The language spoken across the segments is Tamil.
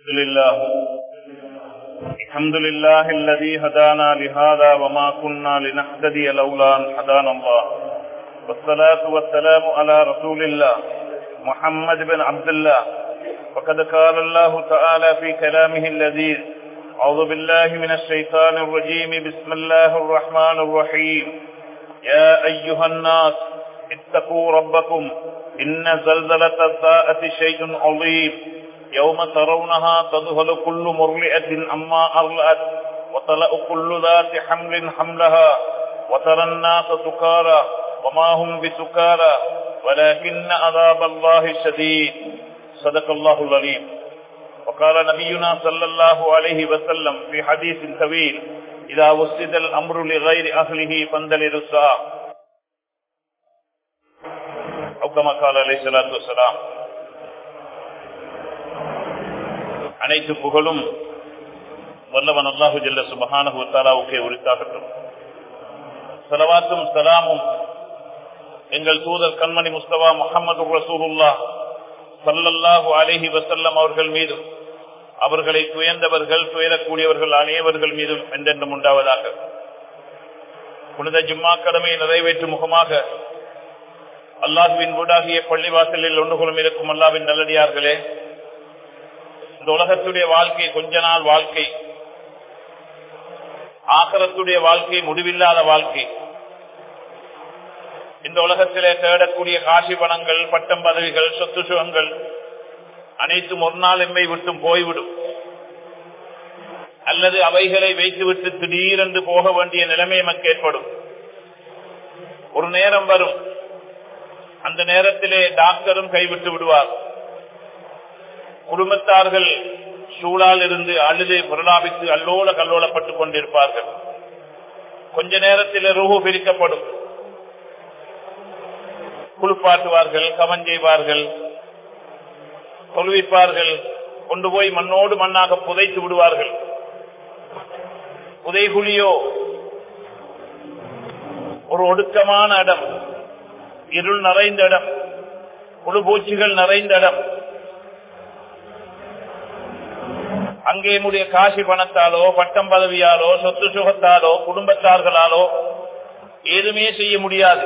الحمد لله الحمد لله الذي هدانا لهذا وما كنا لنهتدي لولا أن هدانا الله والصلاة والسلام على رسول الله محمد بن عبد الله وقد قال الله تعالى في كلامه اللذيذ أعوذ بالله من الشيطان الرجيم بسم الله الرحمن الرحيم يا أيها الناس اتقوا ربكم إن زلزلة الساعة شيء عظيم يوم ترونها تذهل كل مرلئة أما أرلأت وطلأ كل ذات حمل حملها وترى الناس سكارى وما هم بسكارى ولكن عذاب الله شديد صدق الله العليم وقال نبينا صلى الله عليه وسلم في حديث طويل إذا وسد الأمر لغير أهله فاندلر الساعة أو كما قال عليه الصلاة والسلام அனைத்து புகழும் வல்லவன் அல்லாஹு ஜல்ல சுபஹானஹுத்தாலாவுக்கே உரித்தாகட்டும் சலவாத்தும் சலாமும் எங்கள் தூதர் கண்மணி முஸ்தபா முகமது ரசூலுல்லா சல்லல்லாஹு அலிஹி வசல்லம் அவர்கள் மீதும் அவர்களை துயர்ந்தவர்கள் துயரக்கூடியவர்கள் அனைவர்கள் மீதும் என்றென்றும் உண்டாவதாக புனித ஜும்மா கடமையை நிறைவேற்றும் முகமாக அல்லாஹுவின் வீடாகிய பள்ளிவாசலில் ஒன்றுகுலம் இருக்கும் அல்லாவின் நல்லடியார்களே இந்த உலகத்துடைய வாழ்க்கை கொஞ்ச நாள் வாழ்க்கை ஆகரத்துடைய வாழ்க்கை முடிவில்லாத வாழ்க்கை இந்த உலகத்திலே தேடக்கூடிய காசி பணங்கள் பட்டம் பதவிகள் சொத்து சுகங்கள் அனைத்தும் ஒரு நாள் எம்மை விட்டும் போய்விடும் அல்லது அவைகளை வைத்துவிட்டு திடீரென்று போக வேண்டிய நிலைமை நமக்கு ஏற்படும் ஒரு நேரம் வரும் அந்த நேரத்திலே டாக்டரும் கைவிட்டு விடுவார் குடும்பத்தார்கள் சூழால் இருந்து அழுது புரளாபித்து அல்லோல கல்லோலப்பட்டுக் கொண்டிருப்பார்கள் கொஞ்ச நேரத்தில் ரூஹு பிரிக்கப்படும் குளிப்பாட்டுவார்கள் கவன் செய்வார்கள் தொழுவிப்பார்கள் கொண்டு போய் மண்ணோடு மண்ணாக புதைத்து விடுவார்கள் புதைகுழியோ ஒரு ஒடுக்கமான இடம் இருள் நிறைந்த இடம் புழுபூச்சிகள் நிறைந்த இடம் அங்கே முடிய காசி பணத்தாலோ பட்டம் பதவியாலோ சொத்து சுகத்தாலோ குடும்பத்தார்களாலோ ஏதுமே செய்ய முடியாது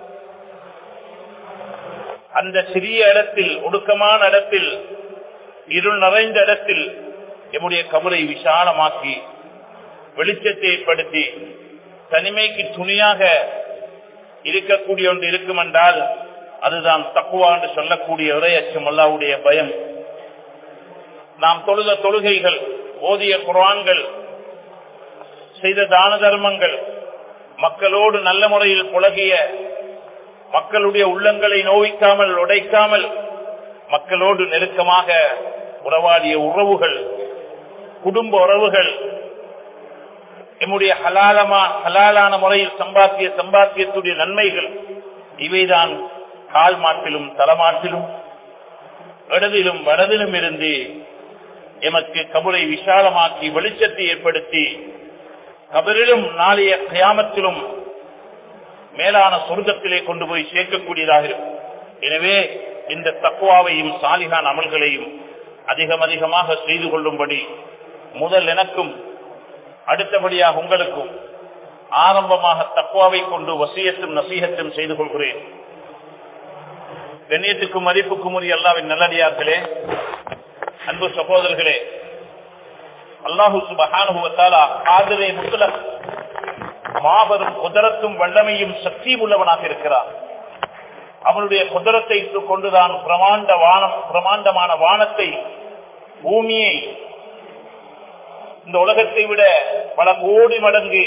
அந்த சிறிய இடத்தில் ஒடுக்கமான இடத்தில் இருள் நிறைந்த இடத்தில் எம்முடைய கபரை விசாலமாக்கி வெளிச்சத்தை ஏற்படுத்தி தனிமைக்கு துணியாக இருக்கக்கூடிய ஒன்று இருக்கும் என்றால் அதுதான் தக்குவா என்று சொல்லக்கூடிய ஒரே அச்சம் அல்லாவுடைய பயம் நாம் தொழுத தொழுகைகள் ஓதிய குரான்கள் செய்த தான தர்மங்கள் மக்களோடு நல்ல முறையில் புலகிய மக்களுடைய உள்ளங்களை நோவிக்காமல் உடைக்காமல் மக்களோடு நெருக்கமாக உறவாடிய உறவுகள் குடும்ப உறவுகள் எம்முடைய ஹலாலமா ஹலாலான முறையில் சம்பாத்திய சம்பாத்தியத்துடைய நன்மைகள் இவைதான் கால் மாட்டிலும் தலமாட்டிலும் இடதிலும் வடதிலும் இருந்து எமக்கு கபரை விசாலமாக்கி வெளிச்சத்தை ஏற்படுத்தி கபரிலும் நாளைய கயாமத்திலும் மேலான சொர்க்கத்திலே கொண்டு போய் சேர்க்கக்கூடியதாக இருக்கும் எனவே இந்த தக்குவாவையும் சாலிகான் அமல்களையும் அதிகம் அதிகமாக செய்து கொள்ளும்படி முதல் எனக்கும் அடுத்தபடியாக உங்களுக்கும் ஆரம்பமாக தக்குவாவை கொண்டு வசியத்தும் நசீகத்தும் செய்து கொள்கிறேன் கண்ணியத்துக்கும் மதிப்புக்கும் உரிய அல்லாவின் நல்லடியார்களே அன்பு சகோதரர்களே அல்லாஹு சுபஹானுவத்தாலா ஆதரே முத்தலம் மாபெரும் குதரத்தும் வல்லமையும் சக்தியும் உள்ளவனாக இருக்கிறார் அவனுடைய குதரத்தை கொண்டுதான் பிரமாண்ட வானம் பிரமாண்டமான வானத்தை பூமியை இந்த உலகத்தை விட பல கோடி மடங்கு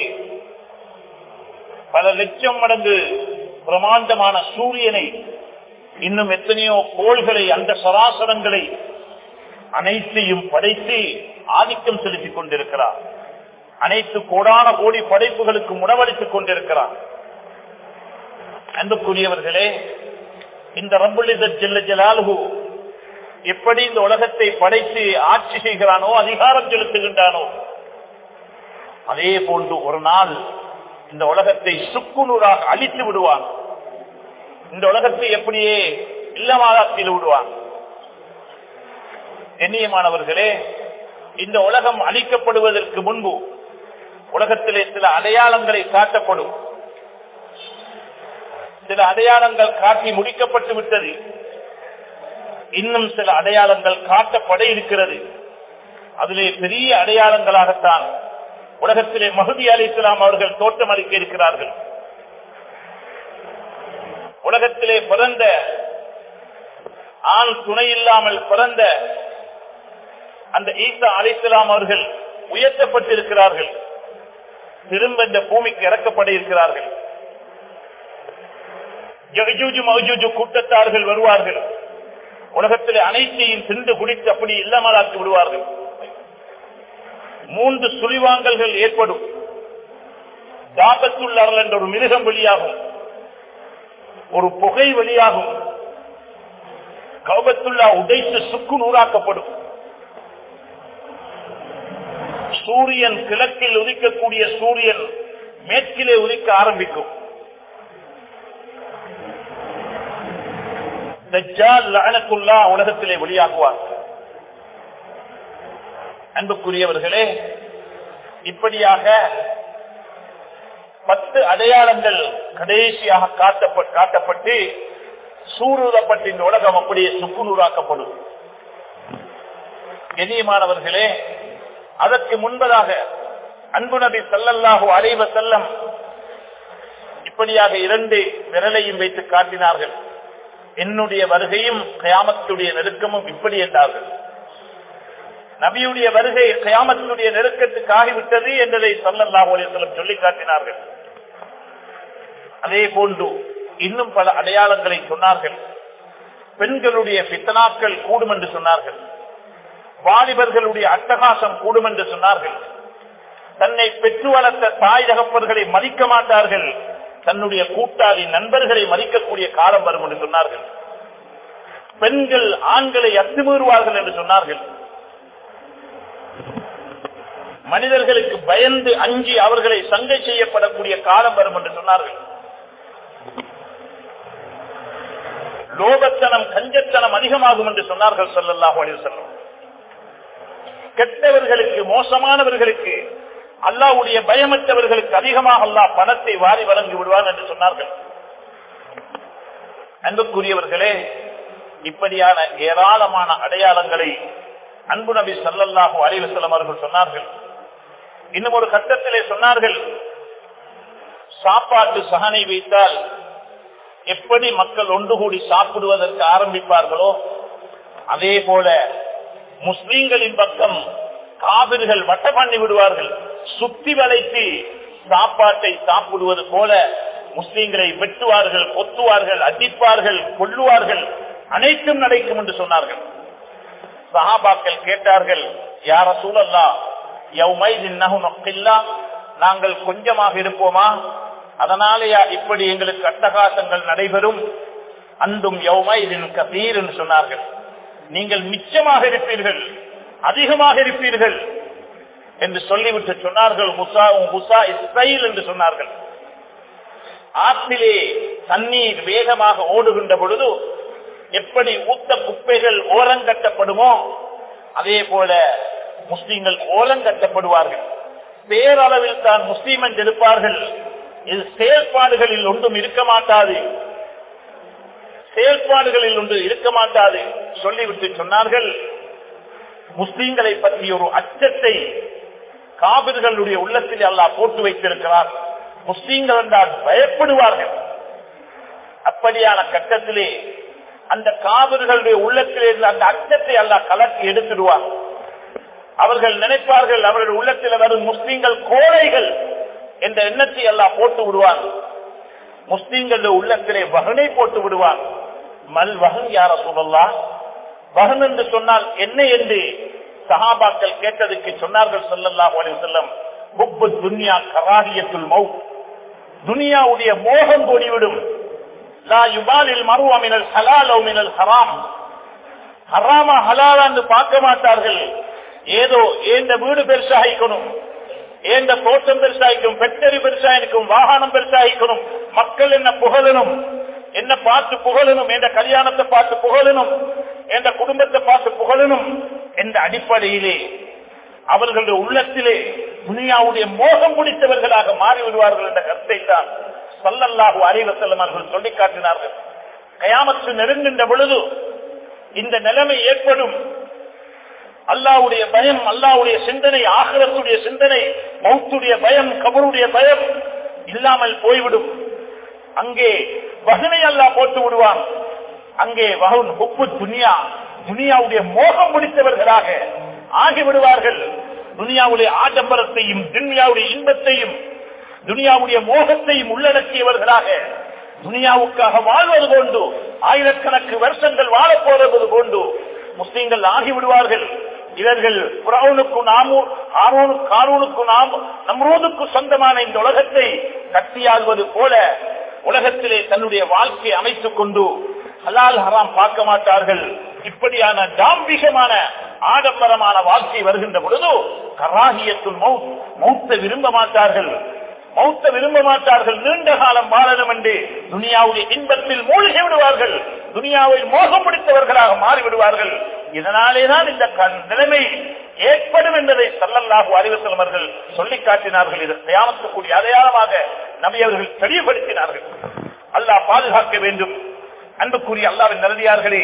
பல லட்சம் மடங்கு பிரமாண்டமான சூரியனை இன்னும் எத்தனையோ கோள்களை அந்த சராசரங்களை அனைத்தையும் படைத்து ஆதிக்கம் செலுத்திக் கொண்டிருக்கிறார் அனைத்து கோடான கோடி படைப்புகளுக்கு உணவளித்துக் கொண்டிருக்கிறார் அன்புக்குரியவர்களே இந்த ரப்புலித ஜெல்ல ஜலாலுகு எப்படி இந்த உலகத்தை படைத்து ஆட்சி செய்கிறானோ அதிகாரம் செலுத்துகின்றானோ அதே போன்று ஒரு நாள் இந்த உலகத்தை சுக்குநூறாக அழித்து விடுவான் இந்த உலகத்தை எப்படியே இல்லமாகத்தில் விடுவான் எண்ணியமானவர்களே இந்த உலகம் அழிக்கப்படுவதற்கு முன்பு உலகத்திலே சில அடையாளங்களை காட்டப்படும் சில அடையாளங்கள் காட்டி முடிக்கப்பட்டு விட்டது இன்னும் சில அடையாளங்கள் காட்டப்பட இருக்கிறது அதிலே பெரிய அடையாளங்களாகத்தான் உலகத்திலே மகுதி அலி இஸ்லாம் அவர்கள் தோற்றம் அளிக்க இருக்கிறார்கள் உலகத்திலே பிறந்த ஆண் துணை இல்லாமல் பிறந்த அந்த ஈசா அலிஸ்லாம் அவர்கள் உயர்த்தப்பட்டிருக்கிறார்கள் திரும்ப இந்த பூமிக்கு இறக்கப்பட இருக்கிறார்கள் யஜூஜு மௌஜூஜு கூட்டத்தார்கள் வருவார்கள் உலகத்தில் அனைத்தையும் திண்டு குடித்து அப்படி இல்லாமலாக்கி விடுவார்கள் மூன்று சுழிவாங்கல்கள் ஏற்படும் தாபத்துள்ளார்கள் என்ற ஒரு மிருகம் வெளியாகும் ஒரு புகை வெளியாகும் கௌபத்துள்ளா உடைத்து சுக்கு நூறாக்கப்படும் சூரியன் கிழக்கில் உதிக்கக்கூடிய சூரியன் மேற்கிலே உதிக்க ஆரம்பிக்கும் உலகத்திலே வெளியாகுவார் அன்புக்குரியவர்களே இப்படியாக பத்து அடையாளங்கள் கடைசியாக காட்டப்பட்டு சூடுறப்பட்டு இந்த உலகம் அப்படியே சுக்குநூறாக்கப்படும் கண்ணியமானவர்களே அதற்கு முன்பதாக அன்பு நபி சல்லல்லாஹு அலைவ செல்லம் இப்படியாக இரண்டு விரலையும் வைத்து காட்டினார்கள் என்னுடைய வருகையும் கயாமத்துடைய நெருக்கமும் இப்படி என்றார்கள் நபியுடைய வருகை கயாமத்துடைய நெருக்கத்துக்கு ஆகிவிட்டது என்பதை சல்லல்லாஹு அலைவசல்லம் சொல்லி காட்டினார்கள் அதே போன்று இன்னும் பல அடையாளங்களை சொன்னார்கள் பெண்களுடைய பித்தனாக்கள் கூடும் என்று சொன்னார்கள் வாலிபர்களுடைய அட்டகாசம் கூடும் என்று சொன்னார்கள் தன்னை பெற்று வளர்த்த தாய் தகப்பர்களை மதிக்க மாட்டார்கள் தன்னுடைய கூட்டாளி நண்பர்களை மதிக்கக்கூடிய காலம் வரும் என்று சொன்னார்கள் பெண்கள் ஆண்களை அத்துமீறுவார்கள் என்று சொன்னார்கள் மனிதர்களுக்கு பயந்து அஞ்சி அவர்களை சங்கை செய்யப்படக்கூடிய காலம் வரும் என்று சொன்னார்கள் லோகத்தனம் கஞ்சத்தனம் அதிகமாகும் என்று சொன்னார்கள் சொல்லல்லாஹு அலைஹி வஸல்லம் கெட்டவர்களுக்கு மோசமானவர்களுக்கு அல்லாவுடைய பயமற்றவர்களுக்கு அதிகமாக அல்லாஹ் பணத்தை வாரி வழங்கி விடுவார் என்று சொன்னார்கள் அன்புக்குரியவர்களே இப்படியான ஏராளமான அடையாளங்களை அன்பு நபி சல்லல்லாஹு அலைவசல்லம் அவர்கள் சொன்னார்கள் இன்னும் ஒரு கட்டத்திலே சொன்னார்கள் சாப்பாட்டு சகனை வைத்தால் எப்படி மக்கள் ஒன்று கூடி சாப்பிடுவதற்கு ஆரம்பிப்பார்களோ அதே போல முஸ்லீம்களின் பக்கம் காவிர்கள் வட்டம் பண்ணி விடுவார்கள் சுத்தி வளைத்து சாப்பாட்டை சாப்பிடுவது போல முஸ்லீம்களை வெட்டுவார்கள் கொத்துவார்கள் அடிப்பார்கள் கொள்ளுவார்கள் அனைத்தும் நடக்கும் என்று சொன்னார்கள் சஹாபாக்கள் கேட்டார்கள் யார சூழல்லா நாங்கள் கொஞ்சமாக இருப்போமா அதனாலேயா இப்படி எங்களுக்கு அட்டகாசங்கள் நடைபெறும் அந்தும் யௌமைதின் கபீர் என்று சொன்னார்கள் நீங்கள் மிச்சமாக இருப்பீர்கள் அதிகமாக இருப்பீர்கள் என்று சொல்லிவிட்டு சொன்னார்கள் என்று சொன்னார்கள் ஆற்றிலே தண்ணீர் வேகமாக ஓடுகின்ற பொழுது எப்படி ஊத்த குப்பைகள் ஓரங்கட்டப்படுமோ அதே போல முஸ்லீம்கள் ஓரங்கட்டப்படுவார்கள் பேரளவில் தான் முஸ்லீம் என்று இருப்பார்கள் இது செயல்பாடுகளில் ஒன்றும் இருக்க மாட்டாது செயல்பாடுகளில் ஒன்று இருக்க மாட்டாது சொல்லிவிட்டு சொன்னார்கள் முஸ்லீம்களை பற்றி ஒரு அச்சத்தை காவிர்களுடைய உள்ளத்தில் அல்லாஹ் போட்டு வைத்திருக்கிறார் முஸ்லீம்கள் என்றால் பயப்படுவார்கள் அப்படியான கட்டத்திலே அந்த காவிர்களுடைய உள்ளத்திலே இருந்த அந்த அச்சத்தை அல்லாஹ் கலக்கி எடுத்துடுவார் அவர்கள் நினைப்பார்கள் அவர்கள் உள்ளத்தில் வரும் முஸ்லீம்கள் கோழைகள் என்ற எண்ணத்தை எல்லாம் போட்டு விடுவார் முஸ்லீம்களுடைய உள்ளத்திலே வகனை போட்டு விடுவார் மல் வகன் யார சொல்லலாம் வகன் என்று சொன்னால் என்ன என்று சஹாபாக்கள் கேட்டதுக்கு சொன்னார்கள் சொல்லல்லா செல்லம் முப்பு துன்யா கராகியத்துல் மௌ துனியாவுடைய மோகம் கூடிவிடும் லா யுபாலில் மருவ மினல் ஹலாலோ மினல் ஹராம் ஹராமா ஹலாலா என்று பார்க்க மாட்டார்கள் ஏதோ ஏந்த வீடு பெருசாகிக்கணும் ஏந்த தோட்டம் பெருசாகிக்கும் பெட்டரி பெருசாகிக்கும் வாகனம் பெருசாகிக்கணும் மக்கள் என்ன புகழணும் என்ன பார்த்து புகழணும் என்ற கல்யாணத்தை பார்த்து புகழணும் என்ற குடும்பத்தை பார்த்து புகழணும் என்ற அடிப்படையிலே அவர்களுடைய உள்ளத்திலே துனியாவுடைய மோகம் பிடித்தவர்களாக மாறி விடுவார்கள் என்ற கருத்தை தான் சல்லல்லாஹு அறிவசல்லம் அவர்கள் சொல்லி காட்டினார்கள் கயாமத்து நெருங்குகின்ற பொழுது இந்த நிலைமை ஏற்படும் அல்லாவுடைய பயம் அல்லாவுடைய சிந்தனை ஆகிரத்துடைய சிந்தனை மௌத்துடைய பயம் கபருடைய பயம் இல்லாமல் போய்விடும் அங்கே வசனை அல்லா போட்டு விடுவான் அங்கே வகுன் உப்பு துனியா துனியாவுடைய மோகம் முடித்தவர்களாக ஆகிவிடுவார்கள் துனியாவுடைய ஆடம்பரத்தையும் துனியாவுடைய இன்பத்தையும் துனியாவுடைய மோகத்தையும் உள்ளடக்கியவர்களாக துனியாவுக்காக வாழ்வது கொண்டு ஆயிரக்கணக்கு வருஷங்கள் வாழப் போறது கொண்டு முஸ்லீம்கள் ஆகிவிடுவார்கள் இவர்கள் புறவுனுக்கும் நாமூர் காரூனுக்கும் நாம் நம்ரோதுக்கு சொந்தமான இந்த உலகத்தை கட்டியாள்வது போல உலகத்திலே தன்னுடைய வாழ்க்கையை அமைத்துக் கொண்டு ஹலால் ஹராம் பார்க்க மாட்டார்கள் இப்படியான தாம்பிகமான ஆடம்பரமான வாழ்க்கை வருகின்ற பொழுது கராகியத்துள் மவுத் மௌத்த விரும்ப மாட்டார்கள் மௌத்த விரும்ப மாட்டார்கள் நீண்ட காலம் வாழணும் என்று துனியாவுடைய இன்பத்தில் மூழ்கி விடுவார்கள் துனியாவை மோகம் பிடித்தவர்களாக மாறிவிடுவார்கள் இதனாலேதான் இந்த நிலைமை ஏற்படும் என்பதை சல்லல்லாஹு அறிவசலம் அவர்கள் சொல்லி காட்டினார்கள் இது தயாமத்தக்கூடிய அடையாளமாக நபி அவர்கள் தெளிவுபடுத்தினார்கள் அல்லாஹ் பாதுகாக்க வேண்டும் அன்புக்குரிய அல்லாவின் நல்லதியார்களே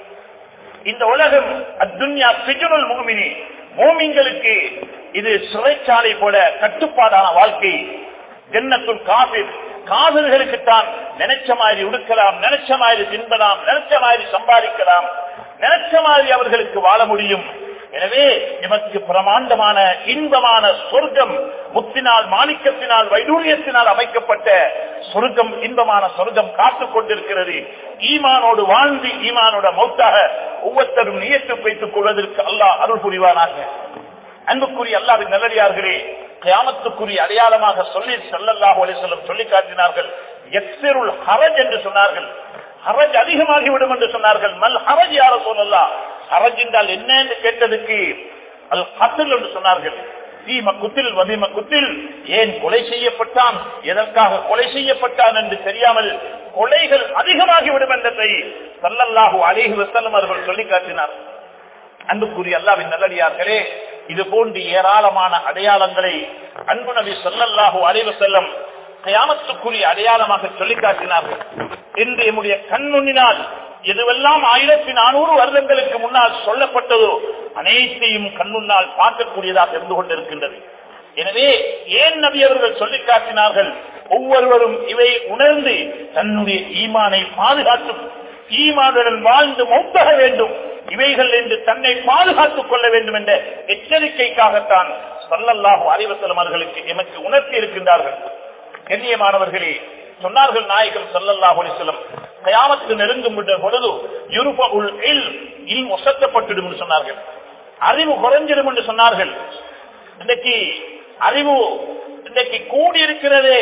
இந்த உலகம் அத்துன்யா சிஜுனுல் மூமினி மூமிங்களுக்கு இது சிறைச்சாலை போல கட்டுப்பாடான வாழ்க்கை ஜன்னத்துள் காபிர் காவிர்களுக்கு தான் நினைச்ச மாதிரி உடுக்கலாம் நினைச்ச மாதிரி தின்பலாம் நினைச்ச மாதிரி சம்பாதிக்கலாம் நினைச்ச மாதிரி அவர்களுக்கு வாழ முடியும் எனவே எமக்கு பிரமாண்டமான இன்பமான சொர்க்கம் முத்தினால் மாணிக்கத்தினால் வைடூரியத்தினால் அமைக்கப்பட்ட சொர்க்கம் இன்பமான சொர்க்கம் காத்துக் கொண்டிருக்கிறது ஈமானோடு வாழ்ந்து ஈமானோட மௌத்தாக ஒவ்வொருத்தரும் நியத்து வைத்துக் கொள்வதற்கு அல்லாஹ் அருள் புரிவானாக அன்புக்குரிய அல்லாவின் நல்லடியார்களே கியாமத்துக்குரிய அடையாளமாக சொல்லி சல்லல்லாஹு அலிசல்லம் சொல்லி காட்டினார்கள் எக்ஸருள் ஹரஜ் என்று சொன்னார்கள் ஹரஜ் அதிகமாகிவிடும் என்று சொன்னார்கள் மல் ஹரஜ் யார சொல்லலாம் ஹரஜ் என்றால் என்ன என்று கேட்டதுக்கு அல் கத்தில் என்று சொன்னார்கள் குத்தில் வதிம குத்தில் ஏன் கொலை செய்யப்பட்டான் எதற்காக கொலை செய்யப்பட்டான் என்று தெரியாமல் கொலைகள் அதிகமாகிவிடும் என்பதை சல்லல்லாஹு அலிஹி வசல்லம் அவர்கள் சொல்லி காட்டினார் அன்புக்குரிய அல்லாவின் நல்லடியார்களே இது போன்று ஏராளமான அடையாளங்களை அன்பு நபி சொல்லல்லாஹு அலைவ செல்லம் கயாமத்துக்குரிய அடையாளமாக சொல்லி காட்டினார்கள் இன்று என்னுடைய கண்முன்னினால் எதுவெல்லாம் ஆயிரத்தி நானூறு வருடங்களுக்கு முன்னால் சொல்லப்பட்டதோ அனைத்தையும் கண்முன்னால் பார்க்கக்கூடியதாக இருந்து கொண்டிருக்கின்றது எனவே ஏன் நபி அவர்கள் சொல்லி காட்டினார்கள் ஒவ்வொருவரும் இவை உணர்ந்து தன்னுடைய ஈமானை பாதுகாத்து ஈமானுடன் வாழ்ந்து மௌத்தக வேண்டும் இவைகள் என்று தன்னை பாதுகாத்துக் கொள்ள வேண்டும் என்ற எச்சரிக்கைக்காகத்தான் சொல்லல்லாஹு அறிவசலம் அவர்களுக்கு எமக்கு உணர்த்தி இருக்கின்றார்கள் கண்ணியமானவர்களே சொன்னார்கள் நாயகம் சல்லல்லாஹு அலிஸ்லம் கயாமத்து நெருங்கும் பொழுது யூரோப்பா உள் இல் ஒசத்தப்பட்டுடும் என்று சொன்னார்கள் அறிவு குறைஞ்சிடும் என்று சொன்னார்கள் இன்றைக்கு அறிவு இன்றைக்கு கூடியிருக்கிறதே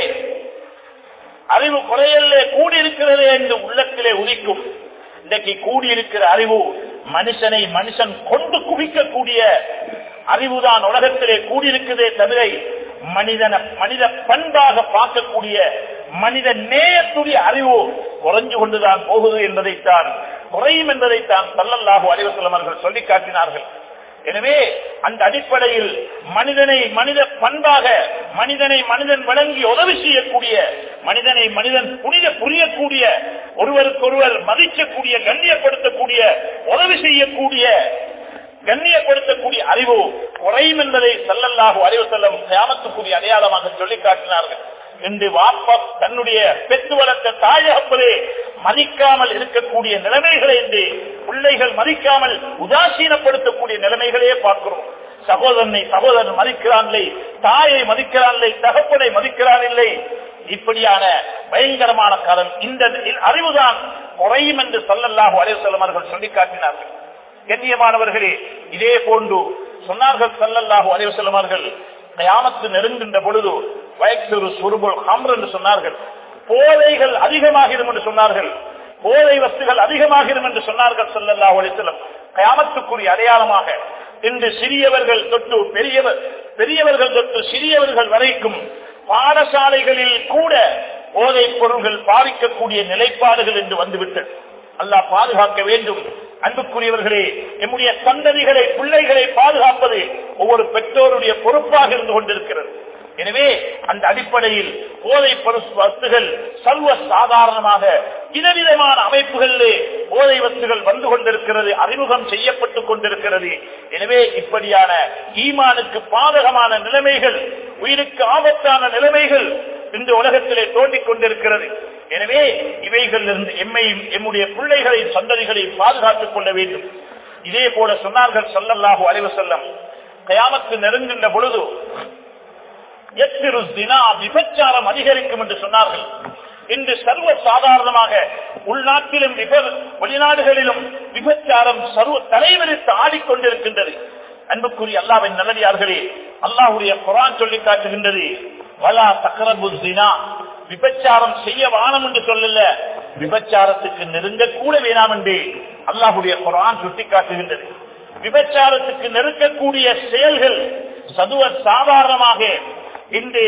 அறிவு குறையல்ல கூடியிருக்கிறதே என்று உள்ளத்திலே உதிக்கும் இன்றைக்கு கூடியிருக்கிற அறிவு மனுஷனை மனுஷன் கொண்டு குவிக்கக்கூடிய அறிவுதான் உலகத்திலே கூடியிருக்கிறதே தவிர மனிதன மனித பண்பாக பார்க்கக்கூடிய மனித நேயத்துடைய அறிவு குறைஞ்சு கொண்டுதான் போகுது என்பதைத்தான் குறையும் என்பதைத்தான் சல்லல்லாஹு அறிவசலம் அவர்கள் சொல்லி காட்டினார்கள் எனவே அந்த அடிப்படையில் மனிதனை மனித பண்பாக மனிதனை மனிதன் வழங்கி உதவி செய்யக்கூடிய மனிதனை மனிதன் புனித புரியக்கூடிய ஒருவருக்கொருவர் மதிக்கக்கூடிய கண்ணியப்படுத்தக்கூடிய உதவி செய்யக்கூடிய கண்ணியப்படுத்தக்கூடிய அறிவு குறையும் என்பதை செல்லல்லாக அறிவு செல்லும் கிராமத்துக்குரிய அடையாளமாக சொல்லி காட்டினார்கள் இன்று வாப்பா தன்னுடைய பெற்று வளர்த்த தாயகப்பதே மதிக்காமல் இருக்கக்கூடிய நிலைமைகளை என்று பிள்ளைகள் மதிக்காமல் உதாசீனப்படுத்தக்கூடிய நிலைமைகளே பார்க்கிறோம் சகோதரனை சகோதரன் மதிக்கிறான்லை தாயை மதிக்கிறான்லை தகப்பனை மதிக்கிறான் இல்லை இப்படியான பயங்கரமான காலம் இந்த அறிவுதான் குறையும் என்று சொல்லல்லாஹு அலைவசல்லம் அவர்கள் சொல்லி காட்டினார்கள் கண்ணியமானவர்களே இதே போன்று சொன்னார்கள் சல்லல்லாஹு அலைவசல்லம் அவர்கள் கயாமத்து நெருங்குகின்ற பொழுது வயசு சுருபுல் ஹம்ர் என்று சொன்னார்கள் போதைகள் அதிகமாகிடும் என்று சொன்னார்கள் போதை வஸ்துகள் அதிகமாகிடும் என்று சொன்னார்கள் சல்லல்லாஹு அலைவசல்லம் கயாமத்துக்குரிய அடையாளமாக இன்று சிறியவர்கள் தொட்டு பெரியவர் பெரியவர்கள் தொட்டு சிறியவர்கள் வரைக்கும் பாடசாலைகளில் கூட போதை பொருள்கள் பாதிக்கக்கூடிய நிலைப்பாடுகள் என்று வந்துவிட்டது அல்லாஹ் பாதுகாக்க வேண்டும் அன்புக்குரியவர்களே நம்முடைய சந்ததிகளை பிள்ளைகளை பாதுகாப்பது ஒவ்வொரு பெற்றோருடைய பொறுப்பாக இருந்து கொண்டிருக்கிறது எனவே அந்த அடிப்படையில் போதை வஸ்துகள் சர்வ சாதாரணமாக விதவிதமான அமைப்புகளிலே போதை வஸ்துகள் வந்து கொண்டிருக்கிறது அறிமுகம் செய்யப்பட்டுக் கொண்டிருக்கிறது எனவே இப்படியான ஈமானுக்கு பாதகமான நிலைமைகள் உயிருக்கு ஆபத்தான நிலைமைகள் இந்த உலகத்திலே தோண்டிக் கொண்டிருக்கிறது எனவே இவைகள் இருந்து எம்மையும் எம்முடைய பிள்ளைகளை சந்ததிகளை பாதுகாத்துக் கொள்ள வேண்டும் இதே போல சொன்னார்கள் சொல்லல்லாஹு அலைவு செல்லம் கயாமத்து நெருங்குகின்ற பொழுது எத்திரு தினா விபச்சாரம் அதிகரிக்கும் என்று சொன்னார்கள் இன்று சர்வ சாதாரணமாக உள்நாட்டிலும் வெளிநாடுகளிலும் விபச்சாரம் சர்வ தலைவரித்து ஆடிக்கொண்டிருக்கின்றது அன்புக்குரிய அல்லாவின் நல்லடியார்களே அல்லாஹுடைய குரான் சொல்லி காட்டுகின்றது வலா தக்கரபு தினா விபச்சாரம் செய்ய வானம் என்று சொல்லல விபச்சாரத்துக்கு நெருங்க கூட வேணாம் என்று அல்லாஹுடைய குரான் சுட்டி காட்டுகின்றது விபச்சாரத்துக்கு நெருக்கக்கூடிய செயல்கள் சதுவ சாதாரணமாக இன்று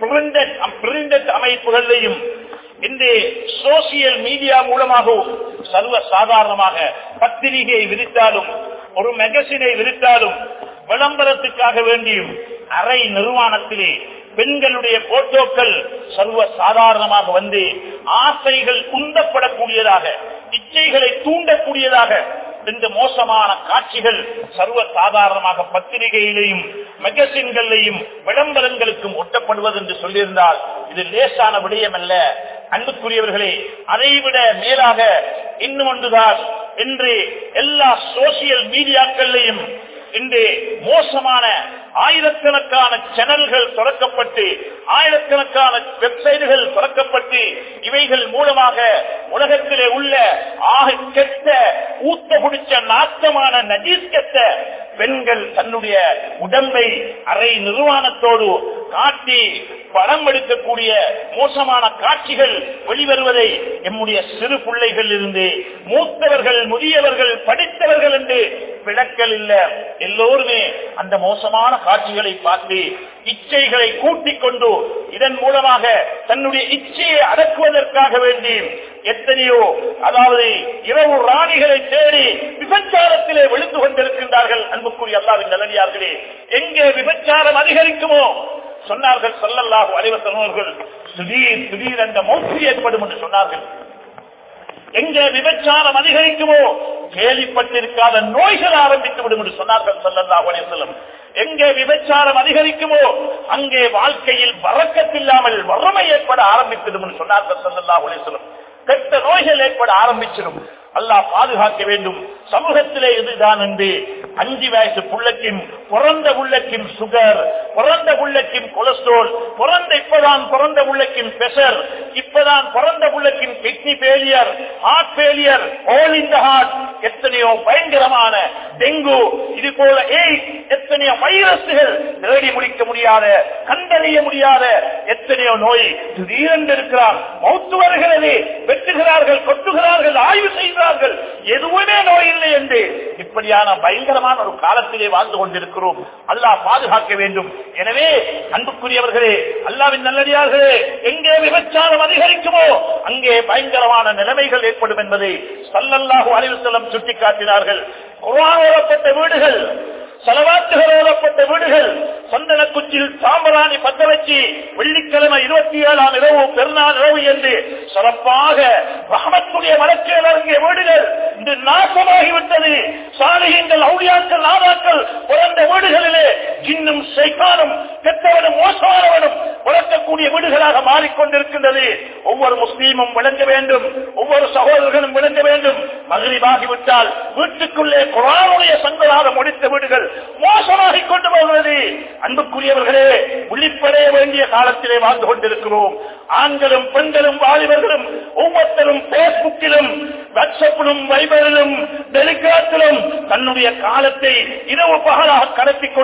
அமைப்புகளையும் இன்று சோசியல் மீடியா மூலமாகவும் சர்வ சாதாரணமாக பத்திரிகையை விரித்தாலும் ஒரு மெகசினை விரித்தாலும் விளம்பரத்துக்காக வேண்டியும் அரை நிர்வாணத்திலே பெண்களுடைய போட்டோக்கள் சர்வ சாதாரணமாக வந்து ஆசைகள் உந்தப்படக்கூடியதாக இச்சைகளை தூண்டக்கூடியதாக இந்த மோசமான காட்சிகள் சர்வ சாதாரணமாக பத்திரிகையிலையும் மெகசின்களையும் விளம்பரங்களுக்கும் ஒட்டப்படுவது என்று சொல்லியிருந்தால் இது லேசான விடயம் அல்ல அன்புக்குரியவர்களே அதைவிட மேலாக இன்னும் ஒன்றுதான் இன்று எல்லா சோசியல் மீடியாக்கள்லையும் இன்று மோசமான ஆயிரக்கணக்கான சேனல்கள் திறக்கப்பட்டு ஆயிரக்கணக்கான வெப்சைட்டுகள் திறக்கப்பட்டு இவைகள் மூலமாக உலகத்திலே உள்ள ஆக கெட்ட ஊத்த பிடிச்ச நாட்டமான நஜீஸ் கெட்ட பெண்கள் தன்னுடைய உடம்பை அரை நிர்வாணத்தோடு காட்டி படம் எடுக்கக்கூடிய மோசமான காட்சிகள் வெளிவருவதை எம்முடைய சிறு பிள்ளைகள் இருந்து மூத்தவர்கள் முதியவர்கள் படித்தவர்கள் என்று விளக்கல் இல்ல எல்லோருமே அந்த மோசமான காட்சிகளை பார்த்து இச்சைகளை கூட்டிக் கொண்டு இதன் மூலமாக தன்னுடைய இச்சையை அடக்குவதற்காக வேண்டி எத்தனையோ அதாவது இரவு ராணிகளை தேடி விபச்சாரத்திலே விழுந்து கொண்டிருக்கின்றார்கள் அன்புக்குரிய அல்லாவின் நல்லடியார்களே எங்கே விபச்சாரம் அதிகரிக்குமோ சொன்னார்கள் சொல்லல்லாஹு அலைவசனோர்கள் திடீர் திடீர் அந்த மௌத்து ஏற்படும் என்று சொன்னார்கள் எங்கே விபச்சாரம் அதிகரிக்குமோ கேள்விப்பட்டிருக்காத நோய்கள் ஆரம்பித்து விடும் என்று சொன்னார்கள் சொல்லல்லாஹு அலைவசல்லம் எங்கே விபச்சாரம் அதிகரிக்குமோ அங்கே வாழ்க்கையில் வரக்கத்தில்லாமல் வறுமை ஏற்பட ஆரம்பித்திடும் என்று சொன்னார்கள் சொல்லல்லாஹு அலைவசல்லம் கெட்ட நோய்கள் ஏற்பட ஆரம்பிச்சிடும் அல்லாஹ் பாதுகாக்க வேண்டும் சமூகத்திலே இதுதான் என்று அஞ்சு வயசு புள்ளக்கும் பிறந்த புள்ளக்கும் சுகர் பிறந்த புள்ளக்கும் கொலஸ்ட்ரால் பிறந்த இப்பதான் பிறந்த புள்ளக்கும் பெசர் இப்பதான் பிறந்த புள்ளக்கும் kidney failure heart failure all in the heart எத்தனையோ பயங்கரமான டெங்கு இது போல எய்ட் எத்தனையோ வைரஸ்கள் தேடி முடிக்க முடியாத கண்டறிய முடியாத எத்தனையோ நோய் திடீரென்று இருக்கிறார் மௌத்து வருகிறது வெட்டுகிறார்கள் கொட்டுகிறார்கள் ஆய்வு செய்கிறார்கள் எதுவுமே நோய் இல்லை என்று இப்படியான பயங்கரமான ஒரு காலத்திலே வாழ்ந்து கொண்டிருக்கிறோம் அல்லாஹ் பாதுகாக்க வேண்டும் எனவே அன்புக்குரியவர்களே அல்லாவின் நல்லடியார்களே எங்கே விபச்சாரம் அதிகரிக்குமோ அங்கே பயங்கரமான நிலைமைகள் ஏற்படும் என்பதை சல்லல்லாஹு அலைவு செல்லம் சுட்டிக்காட்டினார்கள் குர்ஆன் ஓதப்பட்ட வீடுகள் செலவாட்டுகள் ஓதப்பட்ட வீடுகள் சந்தன குச்சியில் சாம்பராணி பத்த வச்சு வெள்ளிக்கிழமை இருபத்தி ஏழாம் இரவு பெருநாள் இரவு என்று சிறப்பாக ரஹமத்துடைய வழக்கில் இறங்கிய வீடுகள் இன்று நாசமாகிவிட்டது சாலையங்கள் அவுளியாக்கள் நாதாக்கள் பிறந்த வீடுகளிலே இன்னும் சைக்கானும் கெட்டவனும் மோசமானவனும் பிறக்கக்கூடிய வீடுகளாக மாறிக்கொண்டிருக்கின்றது ஒவ்வொரு முஸ்லீமும் விளங்க வேண்டும் ஒவ்வொரு சகோதரர்களும் விளங்க வேண்டும் மகிழ்வாகிவிட்டால் வீட்டுக்குள்ளே குரானுடைய சங்களாக முடித்த வீடுகள் மோசமாகிக் கொண்டு போகிறது அன்புக்குரியவர்களே விழிப்படைய வேண்டிய காலத்திலே வாழ்ந்து கொண்டிருக்கிறோம் ஆண்களும் பெண்களும் வாலிபர்களும் ஒவ்வொருத்தரும் பேஸ்புக்கிலும் வாட்ஸ்அப்பிலும் வைபரிலும் டெலிகிராத்திலும் தன்னுடைய காலத்தை இரவு பகலாக கடத்திக் கொண்டு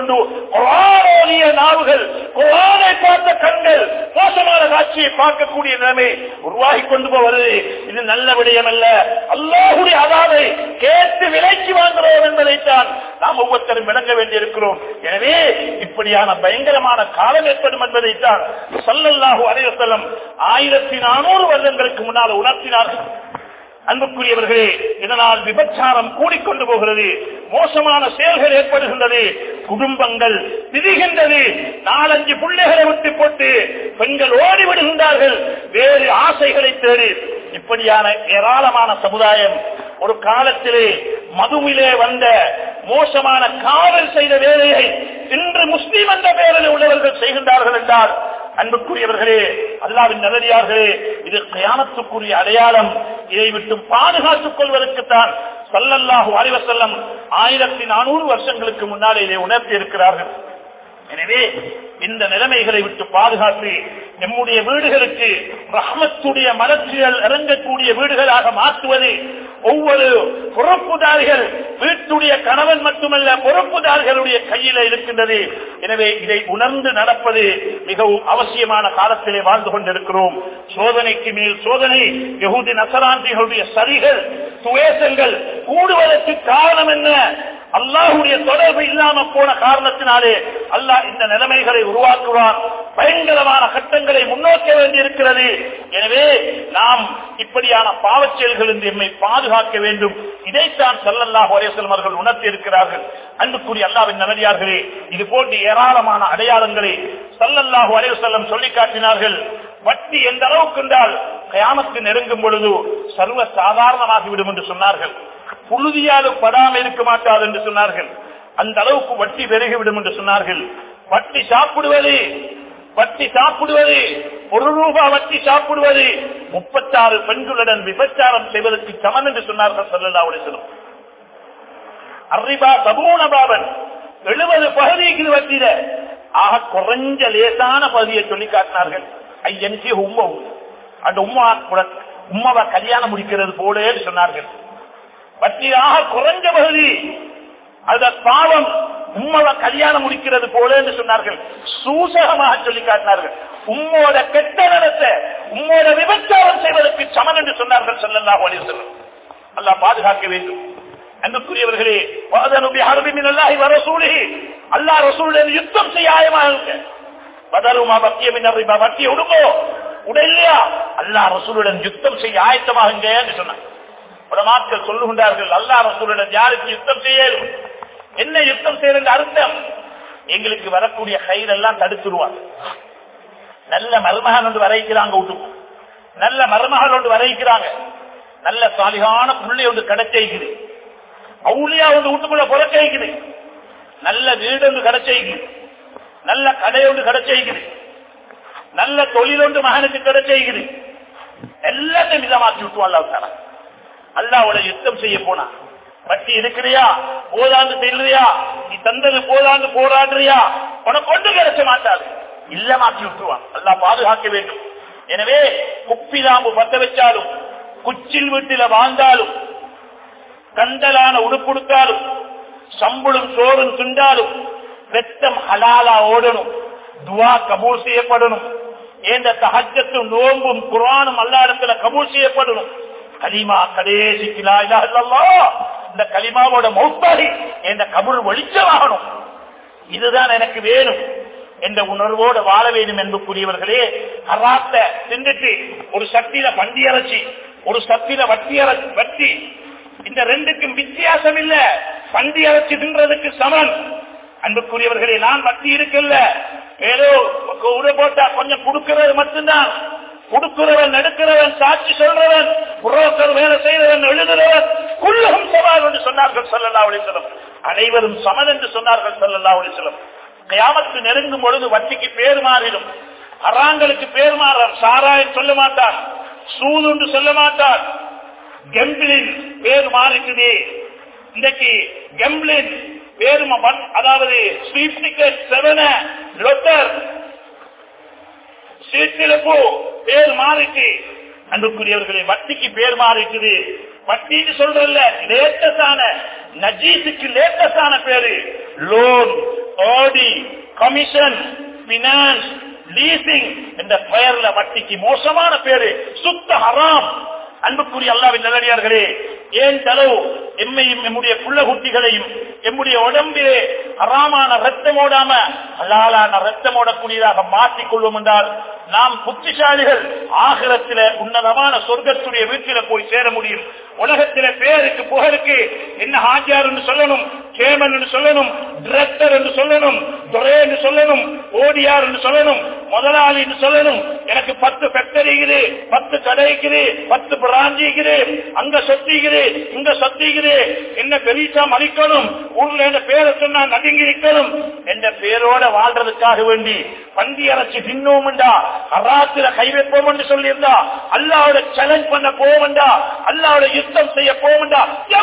குரானோரிய நாவுகள் குரானை பார்த்த கண்கள் மோசமான காட்சியை பார்க்கக்கூடிய நிலைமை உருவாகி கொண்டு போவது இது நல்ல விடயம் அல்ல அல்லாஹுடைய அதாவை கேட்டு விலைக்கு வாங்குகிறோம் என்பதைத்தான் நாம் ஒவ்வொருத்தரும் விளங்க வேண்டியிருக்கிறோம் எனவே இப்படியான பயங்கரமான காலம் ஏற்படும் என்பதைத்தான் சல்லல்லாஹு அலைவசல்லம் ஆயிரத்தி நானூறு வருடங்களுக்கு முன்னால் உணர்த்தினார்கள் அன்புக்குரியவர்களே இதனால் விபச்சாரம் கூடிக்கொண்டு போகிறது மோசமான செயல்கள் ஏற்படுகின்றது குடும்பங்கள் பிரிகின்றது நாலஞ்சு பிள்ளைகளை விட்டு போட்டு பெண்கள் ஓடிவிடுகின்றார்கள் வேறு ஆசைகளை தேடி இப்படியான ஏராளமான சமுதாயம் ஒரு காலத்திலே மதுவிலே வந்த மோசமான காவல் செய்த வேலையை இன்று முஸ்லீம் என்ற பெயரில் உள்ளவர்கள் செய்கின்றார்கள் என்றால் அன்புக்குரியவர்களே அல்லாவின் நல்லடியார்களே இது கயானத்துக்குரிய அடையாளம் இதை விட்டு பாதுகாத்துக் கொள்வதற்குத்தான் சல்லல்லாஹு அலைவசல்லம் ஆயிரத்தி நானூறு வருஷங்களுக்கு முன்னாலே இதை உணர்த்தி இருக்கிறார்கள் எனவே இந்த நிலைமைகளை விட்டு பாதுகாத்து நம்முடைய வீடுகளுக்கு ரஹமத்துடைய மலர்ச்சிகள் இறங்கக்கூடிய வீடுகளாக மாற்றுவது ஒவ்வொரு பொறுப்புதாரிகள் வீட்டுடைய கணவன் மட்டுமல்ல பொறுப்புதாரிகளுடைய கையில இருக்கின்றது எனவே இதை உணர்ந்து நடப்பது மிகவும் அவசியமான காலத்திலே வாழ்ந்து கொண்டிருக்கிறோம் சோதனைக்கு மேல் சோதனை யகுதி நசராந்திகளுடைய சரிகள் துவேசங்கள் கூடுவதற்கு காரணம் என்ன அல்லாஹுடைய தொடர்பு இல்லாம போன காரணத்தினாலே அல்லாஹ் இந்த நிலைமைகளை உருவாக்குவான் பயங்கரமான கட்டங்களை முன்னோக்க வேண்டியிருக்கிறது எனவே நாம் இப்படியான பாவச் செயல்களில் எம்மை பாதுகாக்க வேண்டும் இதைத்தான் சல்லல்லாஹ் ஒரேசலம் அவர்கள் உணர்த்தி இருக்கிறார்கள் அன்புக்குரிய அல்லாவின் நல்லடியார்களே இது போன்ற ஏராளமான அடையாளங்களை சல்லல்லாஹு அலைவசல்லம் சொல்லி காட்டினார்கள் வட்டி எந்த அளவுக்கு என்றால் கயாமத்து நெருங்கும் பொழுது சர்வ சாதாரணமாகிவிடும் என்று சொன்னார்கள் புழுதியாலும் படாமல் இருக்க மாட்டாது என்று சொன்னார்கள் அந்த அளவுக்கு வட்டி பெருகிவிடும் என்று சொன்னார்கள் வட்டி சாப்பிடுவது வட்டி சாப்பிடுவது ஒரு ரூபாய் வட்டி சாப்பிடுவது முப்பத்தாறு பெண்களுடன் விபச்சாரம் செய்வதற்கு சமன் என்று சொன்னார்கள் சொல்லலா உடைசலும் அரிபா சபூன பாபன் எழுபது பகுதிக்கு வட்டியில ஆக குறைஞ்ச லேசான பகுதியை சொல்லி காட்டினார்கள் ஐயன்சி உம்மவும் அந்த உம்மா உம்மாவை கல்யாணம் முடிக்கிறது போலே சொன்னார்கள் வட்டியாக குறைஞ்ச பகுதி அந்த பாவம் உம்மவை கல்யாணம் முடிக்கிறது போல என்று சொன்னார்கள் சூசகமாக சொல்லி காட்டினார்கள் உம்மோட கெட்ட நடத்தை உம்மோட விபச்சாரம் செய்வதற்கு சமன் என்று சொன்னார்கள் சொல்லலாம் செல்லும் அல்லா பாதுகாக்க வேண்டும் அன்புக்குரியவர்களே வாதனுடைய அரபின் அல்லாஹி வர சூழி அல்லா ரசூலுடன் யுத்தம் செய்ய ஆயமாக பதருமா பக்கியமின் அறிபா வட்டியை உடுங்கோ உடல்லையா அல்லா ரசூலுடன் யுத்தம் செய்ய ஆயத்தமாகுங்க என்று சொன்னாங்க உலமாக்கள் சொல்லுகின்றார்கள் அல்லா ரசூலுடன் யாருக்கு யுத்தம் செய்யலும் என்ன யுத்தம் செய்யறது அர்த்தம் எங்களுக்கு வரக்கூடிய கயிறு எல்லாம் தடுத்துருவாங்க நல்ல மருமகன் ஒன்று வரைக்கிறாங்க வீட்டுக்கு நல்ல மருமகள் ஒன்று வரைக்கிறாங்க நல்ல சாலிகான புள்ளை ஒன்று கிடைச்சிக்குது அவுளியா ஒன்று வீட்டுக்குள்ள புறக்கைக்குது நல்ல வீடு ஒன்று கிடைச்சிக்குது நல்ல கடை ஒன்று கிடைச்சிக்குது நல்ல தொழில் ஒன்று மகனுக்கு கிடைச்சிக்குது எல்லாத்தையும் மிதமாக்கி விட்டுவான் அல்லா அல்லாவோட யுத்தம் செய்ய போனா வட்டி இருக்கிறியா போதாண்டு செல்றியா நீ தந்தது போதாண்டு போராடுறியா உனக்கு கொண்டு கிடைச்ச மாட்டாது இல்ல மாற்றி விட்டுருவான் அல்லா பாதுகாக்க வேண்டும் எனவே குப்பிலாம்பு பத்த வச்சாலும் குச்சில் வீட்டில வாழ்ந்தாலும் கண்டலான உடுப்புடுத்தாலும் சம்பளும் சோறும் துண்டாலும் ரத்தம் ஹலாலா ஓடணும் துவா கபூல் செய்யப்படணும் ஏந்த தகஜத்தும் நோம்பும் குரானும் அல்லா இடத்துல கபூல் செய்யப்படணும் கலிமா கடைசிக்கிலா இல்லல்லா இந்த கலிமாவோட மௌத்தாரி இந்த கபுள் வெளிச்சமாகணும் இதுதான் எனக்கு வேணும் என்ற உணர்வோடு வாழ வேண்டும் என்புக்குரியவர்களே அராத்த திண்டுட்டு ஒரு சக்தியில பண்டி அரைச்சி ஒரு சக்தியில வட்டி அரை வட்டி இந்த ரெண்டுக்கும் வித்தியாசம் இல்ல பண்டி அரைச்சி தின்றதுக்கு சமன் அன்புக்குரியவர்களே நான் வட்டி இருக்கல்ல ஏதோ உட போட்டா கொஞ்சம் கொடுக்கிறது மட்டும்தான் கொடுக்கிறவன் எடுக்கிறவன் சாட்சி சொல்றவன் புரோக்கர் வேலை செய்தவன் எழுதுறவன் குள்ளகம் சவால் என்று சொன்னார்கள் சொல்லல்லா ஒளிசலம் அனைவரும் சமன் என்று சொன்னார்கள் சொல்லல்லா ஒளிசலம் கயாமத்து நெருங்கும் பொழுது வட்டிக்கு பேர் மாறிடும் அறாங்களுக்கு பேர் மாற சாராயம் சொல்ல மாட்டான் சூது என்று சொல்ல மாட்டான் கெம்பிளின் பேர் மாறிக்குது இன்றைக்கு கெம்பிளின் பேரு அதாவது ஸ்வீப் டிக்கெட் செவன லொட்டர் சீட்டிழப்பு பேர் மாறிட்டு அன்புக்குரியவர்களே வட்டிக்கு பேர் மாறிட்டுது வட்டின்னு சொல்றல லேட்டஸ்டான நஜீஸுக்கு லேட்டஸ்டான பேரு லோன் ஓடி கமிஷன் பினான்ஸ் லீசிங் என்ற பெயர்ல வட்டிக்கு மோசமான பேரு சுத்த ஹராம் அன்புக்குரிய அல்லாவின் நல்லடியார்களே ஏன் தரவு எம்மையும் எம்முடைய புள்ள குட்டிகளையும் எம்முடைய உடம்பிலே அறாமான ரத்தம் ஓடாம ஹலாலான ரத்தம் ஓடக்கூடியதாக மாற்றிக் கொள்வோம் என்றால் நாம் புத்திசாலிகள் ஆகிரத்தில உன்னதமான சொர்க்கத்துடைய வீட்டில போய் சேர முடியும் உலகத்தில பேருக்கு புகழுக்கு என்ன ஹாஜியார் என்று சொல்லணும் கேமன் என்று சொல்லணும் டிரெக்டர் என்று சொல்லணும் துறை என்று சொல்லணும் ஓடியார் என்று சொல்லணும் முதலாளி என்று சொல்லணும் எனக்கு பத்து ஃபேக்டரி இருக்குது பத்து கடை இருக்குது பத்து பிராஞ்சி இருக்குது அங்க சொத்திக்குது இங்க சொத்திக்குது என்ன பெரிசா மதிக்கணும் ஊர்ல என்ன பேரை சொன்னா நடுங்கி நிற்கணும் என்ற பேரோட வாழ்றதுக்காக வேண்டி பந்தி அரைச்சு தின்னோம்டா அராத்திர கை வைப்போம் என்று சொல்லியிருந்தா அல்லாவோட சேலஞ்ச் பண்ண போவண்டா அல்லாவோட யுத்தம் செய்ய போவண்டா